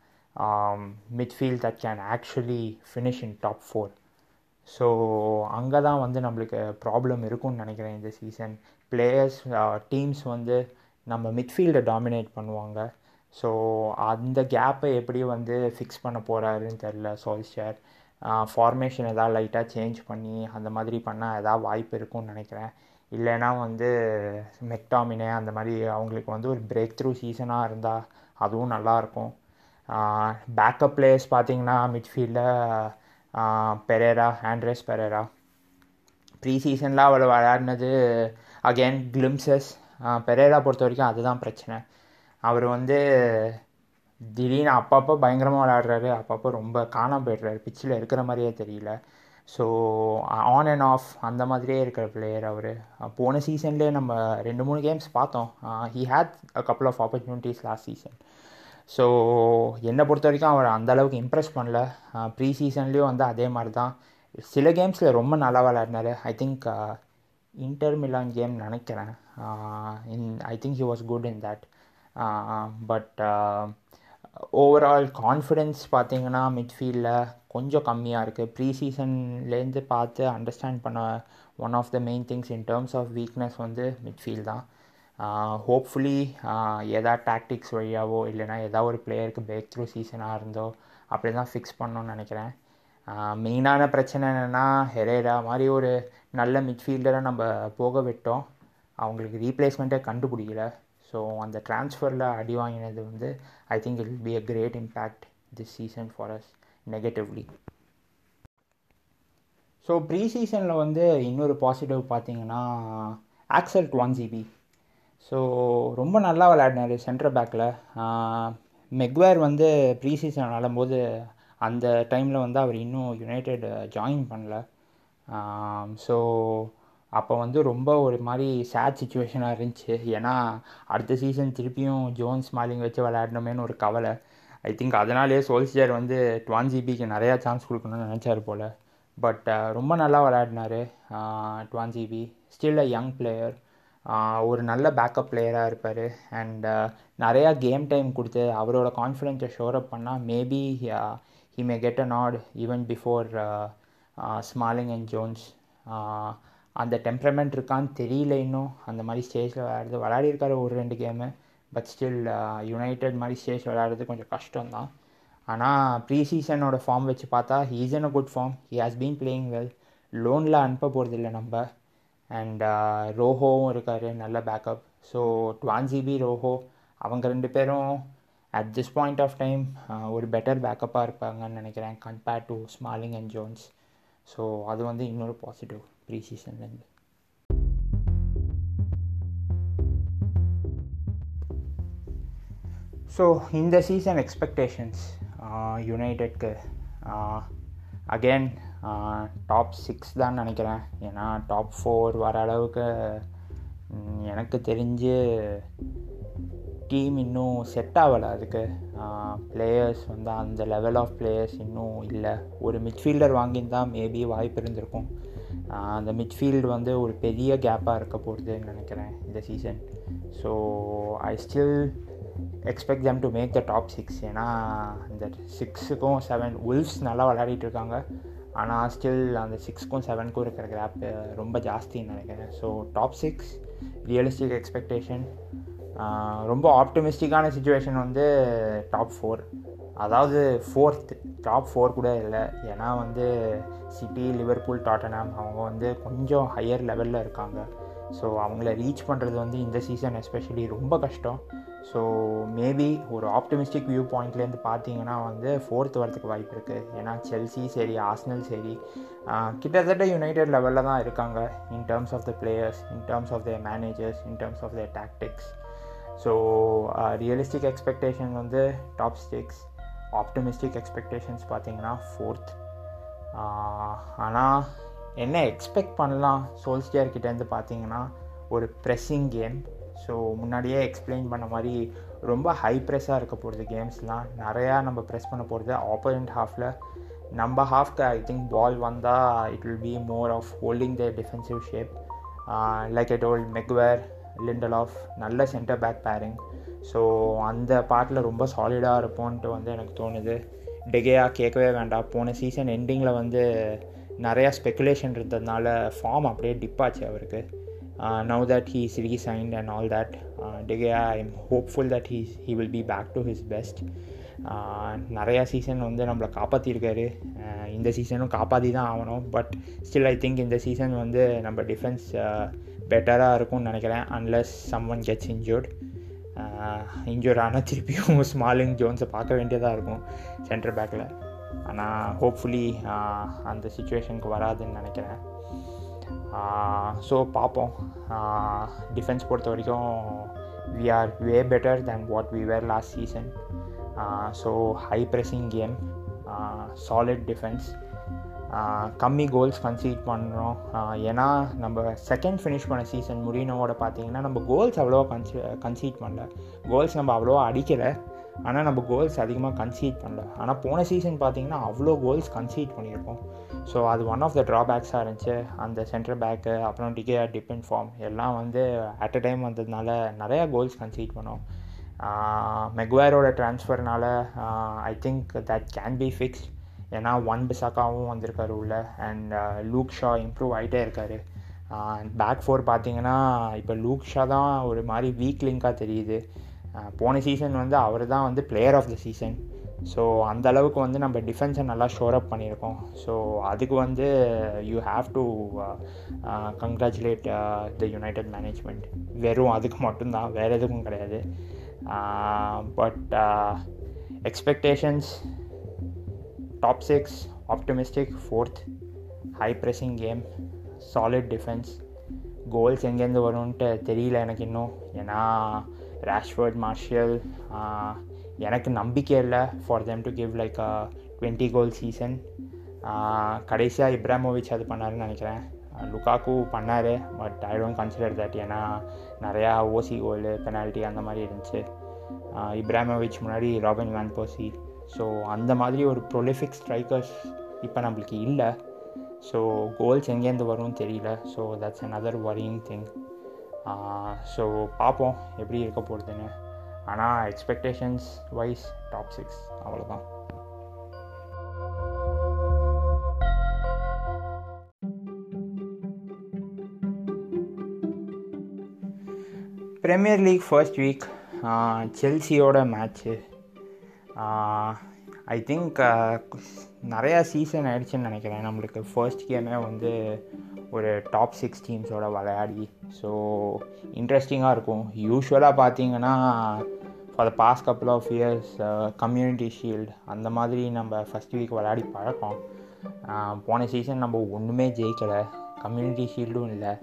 midfield that can actually finish in top four so அங்கே தான் வந்து நம்மளுக்கு ப்ராப்ளம் இருக்கும்னு நினைக்கிறேன் இந்த சீசன் பிளேயர்ஸ் டீம்ஸ் வந்து நம்ம மிட்ஃபீல்டை டாமினேட் பண்ணுவாங்க ஸோ அந்த கேப்பை எப்படி வந்து ஃபிக்ஸ் பண்ண போகிறாருன்னு தெரில சோல்ஸ்டர் ஃபார்மேஷன் எதாவது லைட்டாக சேஞ்ச் பண்ணி அந்த மாதிரி பண்ணால் எதாவது வாய்ப்பு இருக்கும்னு நினைக்கிறேன் இல்லைன்னா வந்து மெக்டாமினே அந்த மாதிரி அவங்களுக்கு வந்து ஒரு பிரேக் த்ரூ சீசனாக இருந்தால் அதுவும் நல்லாயிருக்கும் பேக்கப் பிளேயர்ஸ் பார்த்தீங்கன்னா மிட்ஃபீல்டில் பெரேரா ஆண்ட்ரேஸ் பெரேரா ப்ரீ சீசனில் அவர் விளையாடினது அகெயின் கிளிம்சஸ் பெரேரா பொறுத்த வரைக்கும் அதுதான் பிரச்சனை அவர் வந்து திடீர்னு அப்பப்போ பயங்கரமாக விளையாடுறாரு அப்பப்போ ரொம்ப காணாமல் போய்டுறாரு பிச்சில் இருக்கிற மாதிரியே தெரியல ஸோ ஆன் அண்ட் ஆஃப் அந்த மாதிரியே இருக்கிற பிளேயர் அவர் போன சீசன்லேயே நம்ம ரெண்டு மூணு கேம்ஸ் பார்த்தோம் he had a couple of opportunities last season so என்னை பொறுத்த வரைக்கும் அவர் அந்தளவுக்கு இம்ப்ரெஸ் பண்ணல ப்ரீ சீசன்லேயும் வந்து அதே மாதிரி தான் சில கேம்ஸில் ரொம்ப நல்லா விளையாடினார் I think Inter Milan game நினைக்கிறேன் in I think he was good in that but overall confidence பார்த்தீங்கன்னா மிட்ஃபீல்டில் கொஞ்சம் கம்மியாக இருக்குது ப்ரீ சீசன்லேருந்து பார்த்து அண்டர்ஸ்டாண்ட் பண்ண one of the main things in terms of weakness வந்து மிட்ஃபீல்ட் தான் ஹோப்ஃபுல்லி எதாவது டாக்டிக்ஸ் வழியாவோ இல்லைனா ஏதாவது ஒரு பிளேயருக்கு பிரேக் த்ரூ சீசனாக இருந்தோ அப்படி தான் ஃபிக்ஸ் பண்ணணும்னு நினைக்கிறேன் மெயினான பிரச்சனை என்னென்னா ஹெரேரா மாதிரி ஒரு நல்ல மிட்ஃபீல்டரை நம்ம போக விட்டோம் அவங்களுக்கு ரீப்ளேஸ்மெண்ட்டே கண்டுபிடிக்கல ஸோ அந்த ட்ரான்ஸ்ஃபரில் அடி வாங்கினது வந்து I think it will be a great impact this season for us negatively so pre சீசனில் வந்து இன்னொரு பாசிட்டிவ் பார்த்தீங்கன்னா ஆக்சல் ஒன் ஜிபி ஸோ ரொம்ப நல்லா விளையாடினார் சென்ட்ரல் பேக்கில் மெக்வேர் வந்து ப்ரீ சீசன் விளாடும்போது அந்த டைமில் வந்து அவர் இன்னும் யுனைடெட் ஜாயின் பண்ணல ஸோ அப்போ வந்து ரொம்ப ஒரு மாதிரி சேட் சுச்சுவேஷனாக இருந்துச்சு ஏன்னா அடுத்த சீசன் திருப்பியும் ஜோன்ஸ் மாலிங் வச்சு விளையாடணுமேனு ஒரு கவலை ஐ திங்க் அதனாலே சோல்சியர் வந்து டுவான் ஜிபிக்கு நிறையா சான்ஸ் கொடுக்கணும்னு நினச்சார் போல் பட் ரொம்ப நல்லா விளையாடினார் Tuanzebe still a young player ஒரு நல்ல பேக்கப் பிளேயராக இருப்பார் அண்ட் நிறையா கேம் டைம் கொடுத்து அவரோட கான்ஃபிடென்ஸை ஷோர் அப் பண்ணால் maybe he may get a nod even before Smalling and Jones அந்த டெம்பரமெண்ட் இருக்கான்னு தெரியல இன்னும் அந்த மாதிரி ஸ்டேஜில் விளையாடுறது விளையாடிருக்காரு ஒரு ரெண்டு கேமு பட் ஸ்டில் யுனைடெட் மாதிரி ஸ்டேஜ் விளையாடுறது கொஞ்சம் கஷ்டம்தான் ஆனால் ப்ரீ சீசனோட ஃபார்ம் வச்சு பார்த்தா he's in a good form he has been playing well லோனில் அனுப்ப போகிறது இல்லை நம்ம அண்ட் ரோஹோவும் இருக்கார் நல்ல backup so Tuanzebe Rojo அவங்க ரெண்டு பேரும் at this point of time ஒரு பெட்டர் பேக்கப்பாக இருப்பாங்கன்னு நினைக்கிறேன் compared to Smalling and Jones so அது வந்து இன்னொரு பாசிட்டிவ் ப்ரீ சீசன்லேருந்து ஸோ இந்த சீசன் எக்ஸ்பெக்டேஷன்ஸ் யுனைடெட்க்கு அகெயின் டாப் சிக்ஸ் தான் நினைக்கிறேன் ஏன்னா டாப் ஃபோர் வர அளவுக்கு எனக்கு தெரிஞ்சு டீம் இன்னும் செட் ஆகலை அதுக்கு பிளேயர்ஸ் வந்து அந்த லெவல் ஆஃப் பிளேயர்ஸ் இன்னும் இல்லை ஒரு மிட்ஃபீல்டர் வாங்கியிருந்தால் மேபி வாய்ப்பு இருந்திருக்கும் அந்த மிட்ஃபீல்டு வந்து ஒரு பெரிய கேப்பாக இருக்க போகுதுன்னு நினைக்கிறேன் இந்த season so I still expect them to make the top six ஏன்னா இந்த சிக்ஸுக்கும் செவன் உல்ஃப்ஸ் நல்லா விளையாடிட்டு இருக்காங்க ஆனால் ஸ்டில் அந்த சிக்ஸ்க்கும் செவனுக்கும் இருக்கிற கேப் ரொம்ப ஜாஸ்தின்னு நினைக்கிறேன் so top six realistic expectation ரொம்ப ஆப்டமிஸ்டிக்கான சுச்சுவேஷன் வந்து டாப் ஃபோர் அதாவது ஃபோர்த் டாப் ஃபோர் கூட இல்லை ஏன்னா வந்து சிட்டி லிவர்பூல் டாட்டனாம் அவங்க வந்து கொஞ்சம் ஹையர் லெவலில் இருக்காங்க ஸோ அவங்கள ரீச் பண்ணுறது வந்து இந்த சீசன் எஸ்பெஷலி ரொம்ப கஷ்டம் ஸோ மேபி ஒரு ஆப்டமிஸ்டிக் வியூ பாயிண்ட்லேருந்து பார்த்தீங்கன்னா வந்து ஃபோர்த் வரதுக்கு வாய்ப்பு இருக்குது ஏன்னா செல்சி சரி ஆஸ்னல் சரி கிட்டத்தட்ட யுனைடெட் லெவலில் தான் இருக்காங்க in terms of the players in terms of the managers in terms of the tactics so realistic expectation வந்து டாப் ஸ்டிக்ஸ் ஆப்டமிஸ்டிக் எக்ஸ்பெக்டேஷன்ஸ் பார்த்தீங்கன்னா ஃபோர்த் ஆனால் என்ன எக்ஸ்பெக்ட் பண்ணலாம் சோல்ஸ்டியர் கிட்டேருந்து பார்த்தீங்கன்னா ஒரு ப்ரெஸ்ஸிங் கேம் ஸோ முன்னாடியே எக்ஸ்பிளைன் பண்ண மாதிரி ரொம்ப ஹை ப்ரெஸ்ஸாக இருக்க போகிறது கேம்ஸ்லாம் நிறையா நம்ம ப்ரெஸ் பண்ண போகிறது ஆப்போனண்ட் ஹாஃபில் நம்ம ஹாஃப்க்கு ஐ திங்க் பால் வந்தால் it will be more of holding the defensive shape like it old Maguire Lindelof of நல்ல சென்டர் பேக் பேரிங் ஸோ அந்த பாட்டில் ரொம்ப சாலிடாக இருப்போன்ட்டு வந்து எனக்கு தோணுது டெகேயா கேட்கவே வேண்டாம் போன சீசன் எண்டிங்கில் வந்து நிறையா ஸ்பெக்குலேஷன் இருந்ததுனால ஃபார்ம் அப்படியே டிப்பாச்சு அவருக்கு now that he is resigned and all that De Gea I am hopeful that he's he will be back to his best நிறையா சீசன் வந்து நம்மளை காப்பாற்றிருக்காரு இந்த சீசனும் காப்பாற்றி தான் ஆகணும் பட் ஸ்டில் ஐ திங்க் இந்த சீசன் வந்து நம்ம டிஃபென்ஸ் பெட்டராக இருக்கும்னு நினைக்கிறேன் unless someone gets injured injure ஆனால் திருப்பியும் ஸ்மாலிங் ஜோன்ஸை பார்க்க வேண்டியதாக இருக்கும் சென்டர் பேக்கில் ஆனால் ஹோப்ஃபுல்லி அந்த சுச்சுவேஷனுக்கு வராதுன்னு நினைக்கிறேன் ஸோ பார்ப்போம் டிஃபென்ஸ் பொறுத்த வரைக்கும் we are way better than what we were last season so high pressing game solid defence கம்மி கோல்ஸ் கன்சீட் பண்ணுறோம் ஏன்னா நம்ம செகண்ட் ஃபினிஷ் பண்ண சீசன் முடினோட பார்த்தீங்கன்னா நம்ம கோல்ஸ் அவ்வளோவா கன்சி கன்சீட் பண்ணல கோல்ஸ் நம்ம அவ்வளோவா அடிக்கலை ஆனால் நம்ம கோல்ஸ் அதிகமாக கன்சீட் பண்ணல ஆனால் போன சீசன் பார்த்தீங்கன்னா அவ்வளோ கோல்ஸ் கன்சீட் பண்ணியிருக்கோம் ஸோ அது ஒன் ஆஃப் த ட்ராபேக்ஸாக இருந்துச்சு அந்த சென்டர் பேக்கு அப்புறம் டிகே டிபெண்ட் ஃபார்ம் எல்லாம் வந்து அட் அ டைம் வந்ததுனால நிறையா கோல்ஸ் கன்சீட் பண்ணோம் மெக்வேரோட ட்ரான்ஸ்ஃபர்னால I think that can be fixed ஏன்னா ஒன் பிசாக்காவும் வந்திருக்காரு உள்ள அண்ட் லூக் ஷா இம்ப்ரூவ் ஆகிட்டே இருக்கார் பேக் ஃபோர் பார்த்தீங்கன்னா இப்போ லூக் ஷா தான் ஒரு மாதிரி வீக் லிங்காக தெரியுது போன சீசன் வந்து அவர் தான் வந்து player of the season so அந்த அளவுக்கு வந்து நம்ம டிஃபென்ஸை நல்லா ஷோர் அப் பண்ணியிருக்கோம் ஸோ அதுக்கு வந்து you have to congratulate the United management வெறும் அதுக்கு மட்டும்தான் வேறு எதுக்கும் கிடையாது but expectations top six optimistic fourth high pressing game solid defence goals எங்கேருந்து வரும்ன்ட்டு தெரியல எனக்கு இன்னும் ஏன்னா ரேஷ்வர்ட் மார்ஷியல் எனக்கு நம்பிக்கை இல்லை for them to give like a twenty goal season கடைசியாக இப்ராமோவிச் அது பண்ணாருன்னு நினைக்கிறேன் லுக்காக்கு பண்ணார் but I don't consider that ஏன்னா நிறையா ஓசி கோலு பெனால்ட்டி அந்த மாதிரி இருந்துச்சு இப்ராமோவிச் முன்னாடி ராபின் வேன் போசி ஸோ அந்த மாதிரி ஒரு ப்ரொலிஃபிக் ஸ்ட்ரைக்கர்ஸ் இப்போ நம்மளுக்கு இல்லை ஸோ கோல்ஸ் எங்கேருந்து வரும்னு தெரியல so that's another worrying thing so பார்ப்போம் எப்படி இருக்க போகிறதுன்னு ஆனால் எக்ஸ்பெக்டேஷன்ஸ் வைஸ் டாப் சிக்ஸ் அவ்வளோதான் ப்ரீமியர் லீக் ஃபர்ஸ்ட் வீக் செல்சியோட மேட்ச்சு ஐ திங்க் நிறையா சீசன் ஆயிடுச்சுன்னு நினைக்கிறேன் நம்மளுக்கு ஃபர்ஸ்ட் கேமே வந்து ஒரு டாப் சிக்ஸ் டீம்ஸோட விளையாடி ஸோ இன்ட்ரெஸ்டிங்காக இருக்கும் யூஸ்வலாக பார்த்தீங்கன்னா for the past couple of years Community Shield அந்த மாதிரி நம்ம ஃபஸ்ட் வீக் விளையாடி பழக்கம் போன சீசன் நம்ம ஒன்றுமே ஜெயிக்கலை கம்யூனிட்டி ஷீல்டும் இல்லை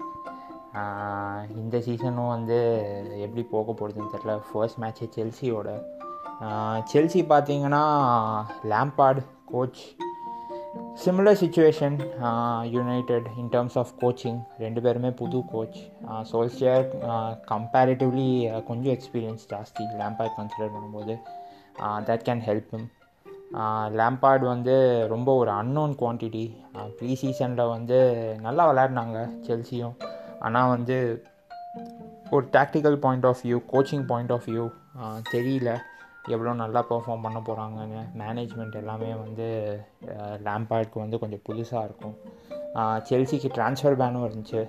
இந்த சீசனும் வந்து எப்படி போக போகிறதுன்னு தெரில ஃபர்ஸ்ட் மேட்ச்சு செல்சியோட செல்சி பார்த்தீங்கன்னா Lampard coach similar situation United in terms of coaching ரெண்டு பேருமே புது கோச் சோல்சியர் கம்பேரிட்டிவ்லி கொஞ்சம் எக்ஸ்பீரியன்ஸ் ஜாஸ்தி லேம்பார்ட் கன்சிடர் பண்ணும்போது that can help him Lampard வந்து ரொம்ப ஒரு அன்னோன் குவான்டிட்டி ப்ரீ சீசனில் வந்து நல்லா விளையாடினாங்க செல்சியும் ஆனால் வந்து ஒரு tactical point of view coaching point of view தெரியல எவ்வளோ நல்லா பெர்ஃபார்ம் பண்ண போகிறாங்கன்னு மேனேஜ்மெண்ட் எல்லாமே வந்து லேம்பார்டுக்கு வந்து கொஞ்சம் புதுசாக இருக்கும் செல்சிக்கு ட்ரான்ஸ்ஃபர் பேனும் இருந்துச்சு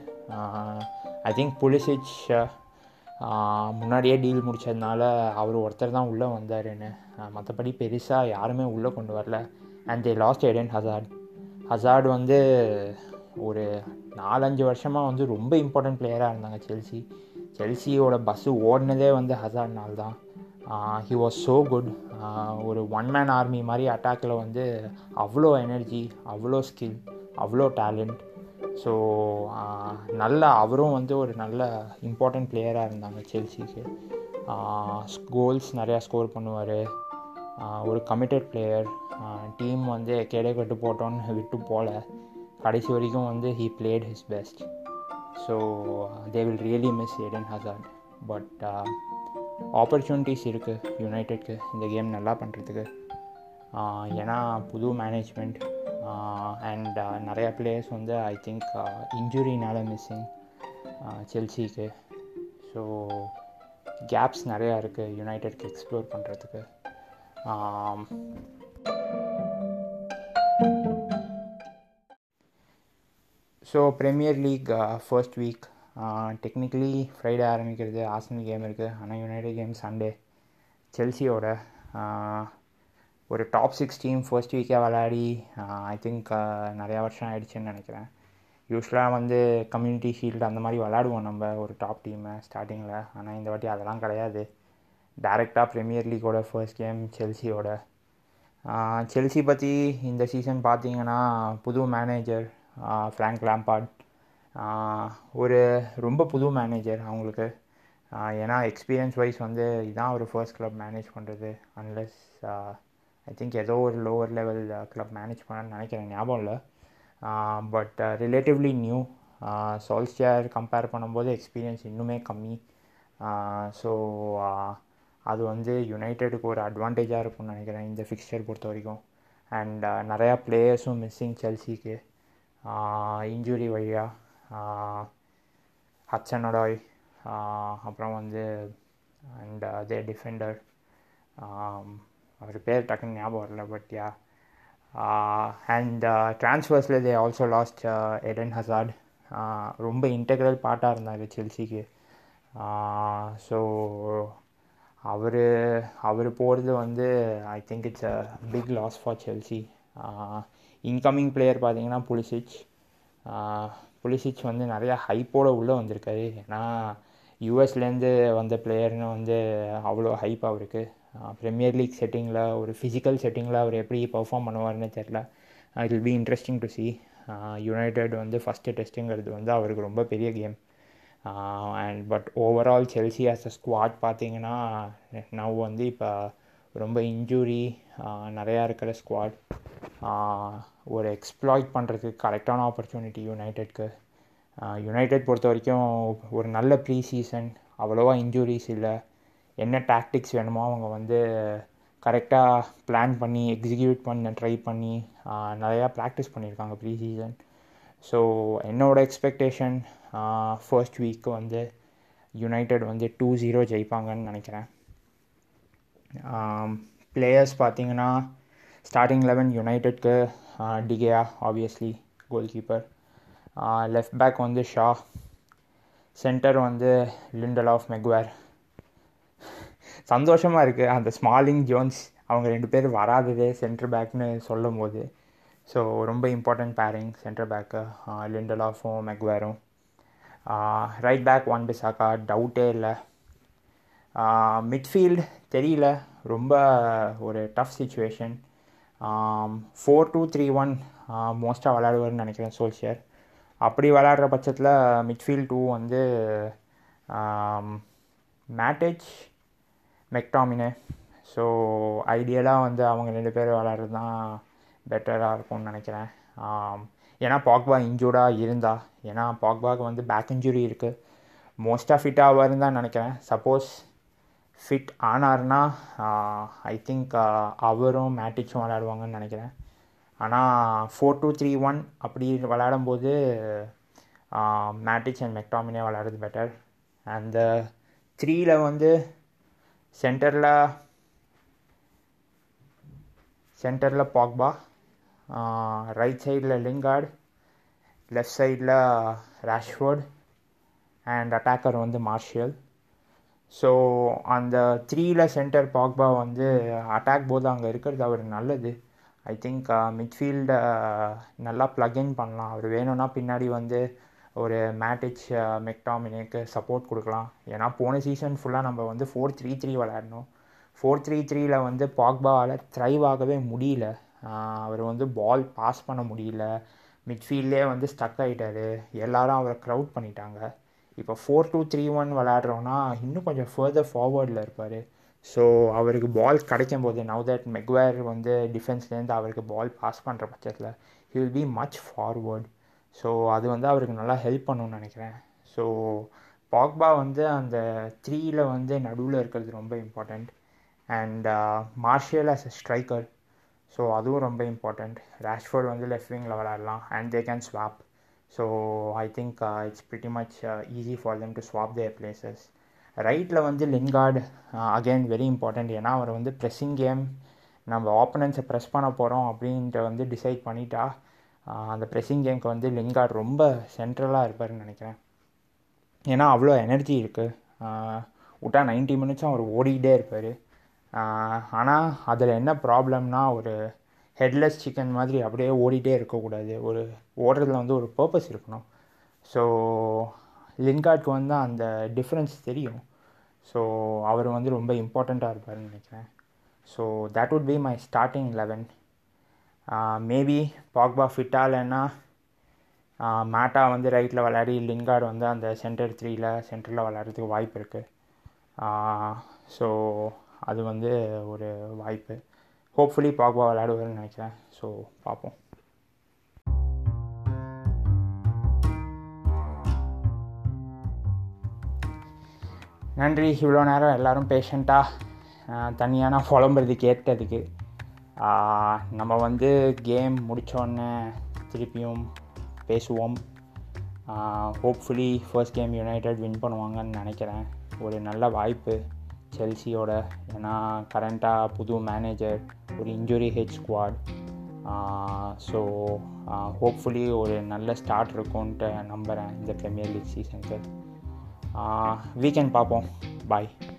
ஐ திங்க் புலிசிச் முன்னாடியே டீல் முடித்ததுனால அவர் ஒருத்தர் தான் உள்ளே வந்தாருன்னு மற்றபடி பெருசாக யாருமே உள்ளே கொண்டு வரல and they lost Eden Hazard Hazard வந்து ஒரு நாலஞ்சு வருஷமாக வந்து ரொம்ப இம்பார்ட்டன்ட் பிளேயராக இருந்தாங்க செல்சி செல்சியோட பஸ்ஸு ஓடினதே வந்து ஹசார்ட்னால தான் ஹி வாஸ் ஸோ குட் ஒரு ஒன் மேன் ஆர்மி மாதிரி அட்டாக்கில் வந்து அவ்வளோ எனர்ஜி அவ்வளோ ஸ்கில் அவ்வளோ டேலண்ட் ஸோ நல்ல அவரும் வந்து ஒரு நல்ல இம்பார்ட்டண்ட் பிளேயராக இருந்தாங்க செல்சிக்கு கோல்ஸ் நிறையா ஸ்கோர் பண்ணுவார் ஒரு கமிட்டட் பிளேயர் டீம் வந்து கேடை கட்டு போட்டோன்னு விட்டு போகல கடைசி வரைக்கும் வந்து he played his best so they will really miss Eden Hazard but opportunities இருக்குது யுனைடெட்க்கு இந்த கேம் நல்லா பண்ணுறதுக்கு ஏன்னா புது மேனேஜ்மெண்ட் அண்ட் நிறையா பிளேயர்ஸ் வந்து ஐ திங்க் இன்ஜுரினால் மிஸ்ஸிங் செல்சிக்கு ஸோ கேப்ஸ் நிறையா இருக்குது யுனைடெட்க்கு எக்ஸ்ப்ளோர் பண்ணுறதுக்கு so Premier League first week technically Friday ஆரம்பிக்கிறது ஆசனல் கேம் இருக்குது ஆனால் யுனைடெட் கேம் சண்டே செல்சியோட ஒரு டாப் சிக்ஸ் டீம் ஃபர்ஸ்ட் வீக்கே விளையாடி ஐ திங்க் நிறையா வருஷம் ஆயிடுச்சுன்னு நினைக்கிறேன் யூஸ்வலாக வந்து கம்யூனிட்டி ஷீல்டு அந்த மாதிரி விளாடுவோம் நம்ம ஒரு டாப் டீமை ஸ்டார்டிங்கில் ஆனால் இந்த வாட்டி அதெல்லாம் கிடையாது டேரெக்டாக ப்ரீமியர் லீக்கோட ஃபர்ஸ்ட் கேம் செல்சியோட செல்சி பற்றி இந்த சீசன் பார்த்தீங்கன்னா புது மேனேஜர் ஃப்ராங்க் லேம்பார்ட் ஒரு ரொம்ப புது மேனேஜர் அவங்களுக்கு ஏன்னா எக்ஸ்பீரியன்ஸ் வைஸ் வந்து இதான் ஒரு ஃபர்ஸ்ட் கிளப் மேனேஜ் பண்ணுறது அன்லெஸ் ஐ திங்க் ஏதோ ஒரு லோவர் லெவல் கிளப் மேனேஜ் பண்ணான்னு நினைக்கிறேன் ஞாபகம் இல்லை பட் ரிலேட்டிவ்லி நியூ சால்ஸ்டியர் கம்பேர் பண்ணும்போது எக்ஸ்பீரியன்ஸ் இன்னுமே கம்மி ஸோ அது வந்து யுனைடெடுக்கு ஒரு அட்வான்டேஜாக இருக்கும்னு நினைக்கிறேன் இந்த ஃபிக்ஸ்டர் பொறுத்த வரைக்கும் அண்ட் நிறையா பிளேயர்ஸும் மிஸ்ஸிங் செல்சிக்கு இன்ஜுரி வழியாக ஹட்சனடாய் அப்புறம் வந்து அண்ட் அதே டிஃபெண்டர் அவர் பேர் டக்குன்னு ஞாபகம் வரல பட் யா அண்ட் ட்ரான்ஸ்ஃபர்ஸில் they also lost Eden Hazard ரொம்ப இன்டெக்ரல் பார்ட்டாக இருந்தார் செல்சிக்கு ஸோ அவர் அவர் போகிறது வந்து I think it's a big loss for Chelsea incoming player பார்த்தீங்கன்னா புலிசிச் புலிசிச் வந்து நிறையா ஹைப்போடு உள்ளே வந்திருக்காரு ஏன்னா யூஎஸ்லேருந்து வந்த பிளேயர்னு வந்து அவ்வளோ ஹைப் அவருக்கு ப்ரீமியர் லீக் செட்டிங்கில் ஒரு ஃபிசிக்கல் செட்டிங்கில் அவர் எப்படி பர்ஃபார்ம் பண்ணுவார்னு தெரில it will be interesting to see United வந்து ஃபஸ்ட்டு டெஸ்ட்டுங்கிறது வந்து அவருக்கு ரொம்ப பெரிய game and but overall Chelsea as a squad பார்த்தீங்கன்னா நவ் வந்து இப்போ ரொம்ப இன்ஜூரி நிறையா இருக்கிற ஸ்குவாட் ஒரு எக்ஸ்ப்ளாய்ட் பண்ணுறதுக்கு கரெக்டான ஆப்பர்ச்சுனிட்டி யுனைடெட்க்கு யுனைடெட் பொறுத்த வரைக்கும் ஒரு நல்ல ப்ரீ சீசன் அவ்வளோவா இன்ஜூரிஸ் இல்லை என்ன டாக்டிக்ஸ் வேணுமோ அவங்க வந்து கரெக்டாக பிளான் பண்ணி எக்ஸிக்யூட் பண்ண ட்ரை பண்ணி நிறையா ப்ராக்டிஸ் பண்ணியிருக்காங்க ப்ரீ சீசன் ஸோ என்னோடய எக்ஸ்பெக்டேஷன் ஃபர்ஸ்ட் வீக்கு வந்து யுனைடெட் வந்து டூ ஜீரோ ஜெயிப்பாங்கன்னு நினைக்கிறேன் பிளேயர்ஸ் பார்த்தீங்கன்னா ஸ்டார்டிங் லெவன் யுனைடெட்க்கு De Gea obviously goalkeeper left back வந்து ஷா சென்டர் வந்து லிண்டல் ஆஃப் மெக்வேர் சந்தோஷமாக இருக்குது அந்த ஸ்மாலிங் ஜோன்ஸ் அவங்க ரெண்டு பேர் வராததே சென்டர் பேக்னு சொல்லும் போது ஸோ ரொம்ப இம்பார்ட்டண்ட் பேரிங் சென்டர் பேக்கு லிண்டல் ஆஃபும் மெக்வேரும் ரைட் பேக் ஒன் பிசாக்கா டவுட்டே இல்லை மிட்ஃபீல்டு தெரியல ரொம்ப ஒரு tough situation four two three one மோஸ்ட்டாக விளையாடுவார்னு நினைக்கிறேன் சோல்ஷியர் அப்படி விளையாடுற பட்சத்தில் மிட்ஃபீல்ட் டூ வந்து மேட்டேஜ் மெக்டாமினே ஸோ ஐடியலாக வந்து அவங்க ரெண்டு பேரும் விளையாடுறது தான் பெட்டராக இருக்கும்னு நினைக்கிறேன் ஏன்னா பாக்பா இன்ஜூர்டாக இருந்தா ஏன்னா பாக்பாக்கு வந்து பேக் இன்ஜுரி இருக்குது மோஸ்ட்டாக ஃபிட்டாக வருன்னு தான் நினைக்கிறேன் சப்போஸ் ஃபிட் ஆனார்னா ஐ திங்க் அவரும் மேட்டிச்சும் விளையாடுவாங்கன்னு நினைக்கிறேன் ஆனால் ஃபோர் டூ த்ரீ ஒன் அப்படி விளையாடும்போது மேட்டிச் அண்ட் மெக்டாமினே விளையாடுறது பெட்டர் அந்த த்ரீயில் வந்து சென்டரில் சென்டரில் பாக்பா ரைட் சைடில் லிங்கார்டு லெஃப்ட் சைடில் ராஷ்வர்ட் அண்ட் அட்டாக்கர் வந்து மார்ஷியல் ஸோ அந்த த்ரீயில் சென்டர் பாக்பா வந்து அட்டாக் போது அங்கே இருக்கிறது அவர் நல்லது ஐ திங்க் மிட்ஃபீல்டை நல்லா ப்ளக்இன் பண்ணலாம் அவர் வேணும்னா பின்னாடி வந்து ஒரு மேட்டிச் மெக்டாமினேக்கு சப்போர்ட் கொடுக்கலாம் ஏன்னா போன சீசன் ஃபுல்லாக நம்ம வந்து ஃபோர் த்ரீ த்ரீ விளையாடணும் ஃபோர் த்ரீ த்ரீயில் வந்து பாக்பாவால் த்ரைவ் ஆகவே முடியல அவர் வந்து பால் பாஸ் பண்ண முடியல மிட்ஃபீல்ட்லேயே வந்து ஸ்டக் ஆகிட்டார் எல்லாரும் அவரை க்ரௌட் பண்ணிட்டாங்க இப்போ ஃபோர் டூ த்ரீ ஒன் விளையாடுறோன்னா இன்னும் கொஞ்சம் ஃபர்தர் ஃபார்வர்டில் இருப்பார் ஸோ அவருக்கு பால் கிடைக்கும் போது நவ் தட் மெக்வேர் வந்து டிஃபென்ஸ்லேருந்து அவருக்கு பால் பாஸ் பண்ணுற பட்சத்தில் he will be much forward so அது வந்து அவருக்கு நல்லா ஹெல்ப் பண்ணணும்னு நினைக்கிறேன் ஸோ பாக்பா வந்து அந்த த்ரீயில் வந்து நடுவில் இருக்கிறது ரொம்ப important and Martial as a striker so அதுவும் ரொம்ப இம்பார்ட்டண்ட் ரேஷ்ஃபோர்ட் வந்து லெஃப்ட் விங்கில் விளையாடலாம் and they can swap so I think it's pretty much easy for them to swap their places ரைட்டில் வந்து லின்கார்டு அகெயின் வெரி இம்பார்ட்டண்ட் ஏன்னா அவர் வந்து ப்ரெஸ்ஸிங் கேம் நம்ம ஆப்பனன்ஸை ப்ரெஸ் பண்ண போகிறோம் அப்படின்ட்டு வந்து டிசைட் பண்ணிட்டா அந்த ப்ரெஸ்ஸிங் கேமுக்கு வந்து லின்கார்டு ரொம்ப சென்ட்ரலாக இருப்பார்னு நினைக்கிறேன் ஏன்னா அவ்வளோ எனர்ஜி இருக்குது விட்டா நைன்ட்டி மினிட்ஸும் அவர் ஓடிக்கிட்டே இருப்பார் ஆனால் அதில் என்ன ப்ராப்ளம்னா ஒரு ஹெட்லெஸ் சிக்கன் மாதிரி அப்படியே ஓடிட்டே இருக்கக்கூடாது ஒரு ஓடுறதுல வந்து ஒரு பர்பஸ் இருக்கணும் ஸோ லின்கார்ட்க்கு வந்து அந்த டிஃப்ரென்ஸ் தெரியும் ஸோ அவர் வந்து ரொம்ப இம்பார்ட்டண்ட்டாக இருப்பார்னு நினைக்கிறேன் so that would be my starting eleven maybe Pogba ஃபிட்டாக இல்லைன்னா மேட்டா வந்து ரைட்டில் விளையாடி லின்கார்டு வந்து அந்த சென்டர் த்ரீயில் சென்டரில் விளையாடுறதுக்கு வாய்ப்பு இருக்குது ஸோ அது வந்து ஒரு வாய்ப்பு ஹோப்ஃபுல்லி பாக்பா விளையாடுவார்னு நினைக்கிறேன் ஸோ பார்ப்போம் நன்றி இவ்வளோ நேரம் எல்லோரும் பேஷண்ட்டாக தனியாக நான் புலம்புறது கேட்டதுக்கு நம்ம வந்து கேம் முடித்தோடனே திருப்பியும் பேசுவோம் hopefully first game United win பண்ணுவாங்கன்னு நினைக்கிறேன் ஒரு நல்ல வாய்ப்பு செல்சியோட ஏன்னா கரண்ட்டாக புது மேனேஜர் ஒரு injury hit squad so hopefully ஒரு நல்ல ஸ்டார்ட் இருக்கும்ன்ட்டு நம்புகிறேன் இந்த ப்ரீமியர் லீக் சீசனுக்கு வீக்கெண்ட் பார்ப்போம் பாய்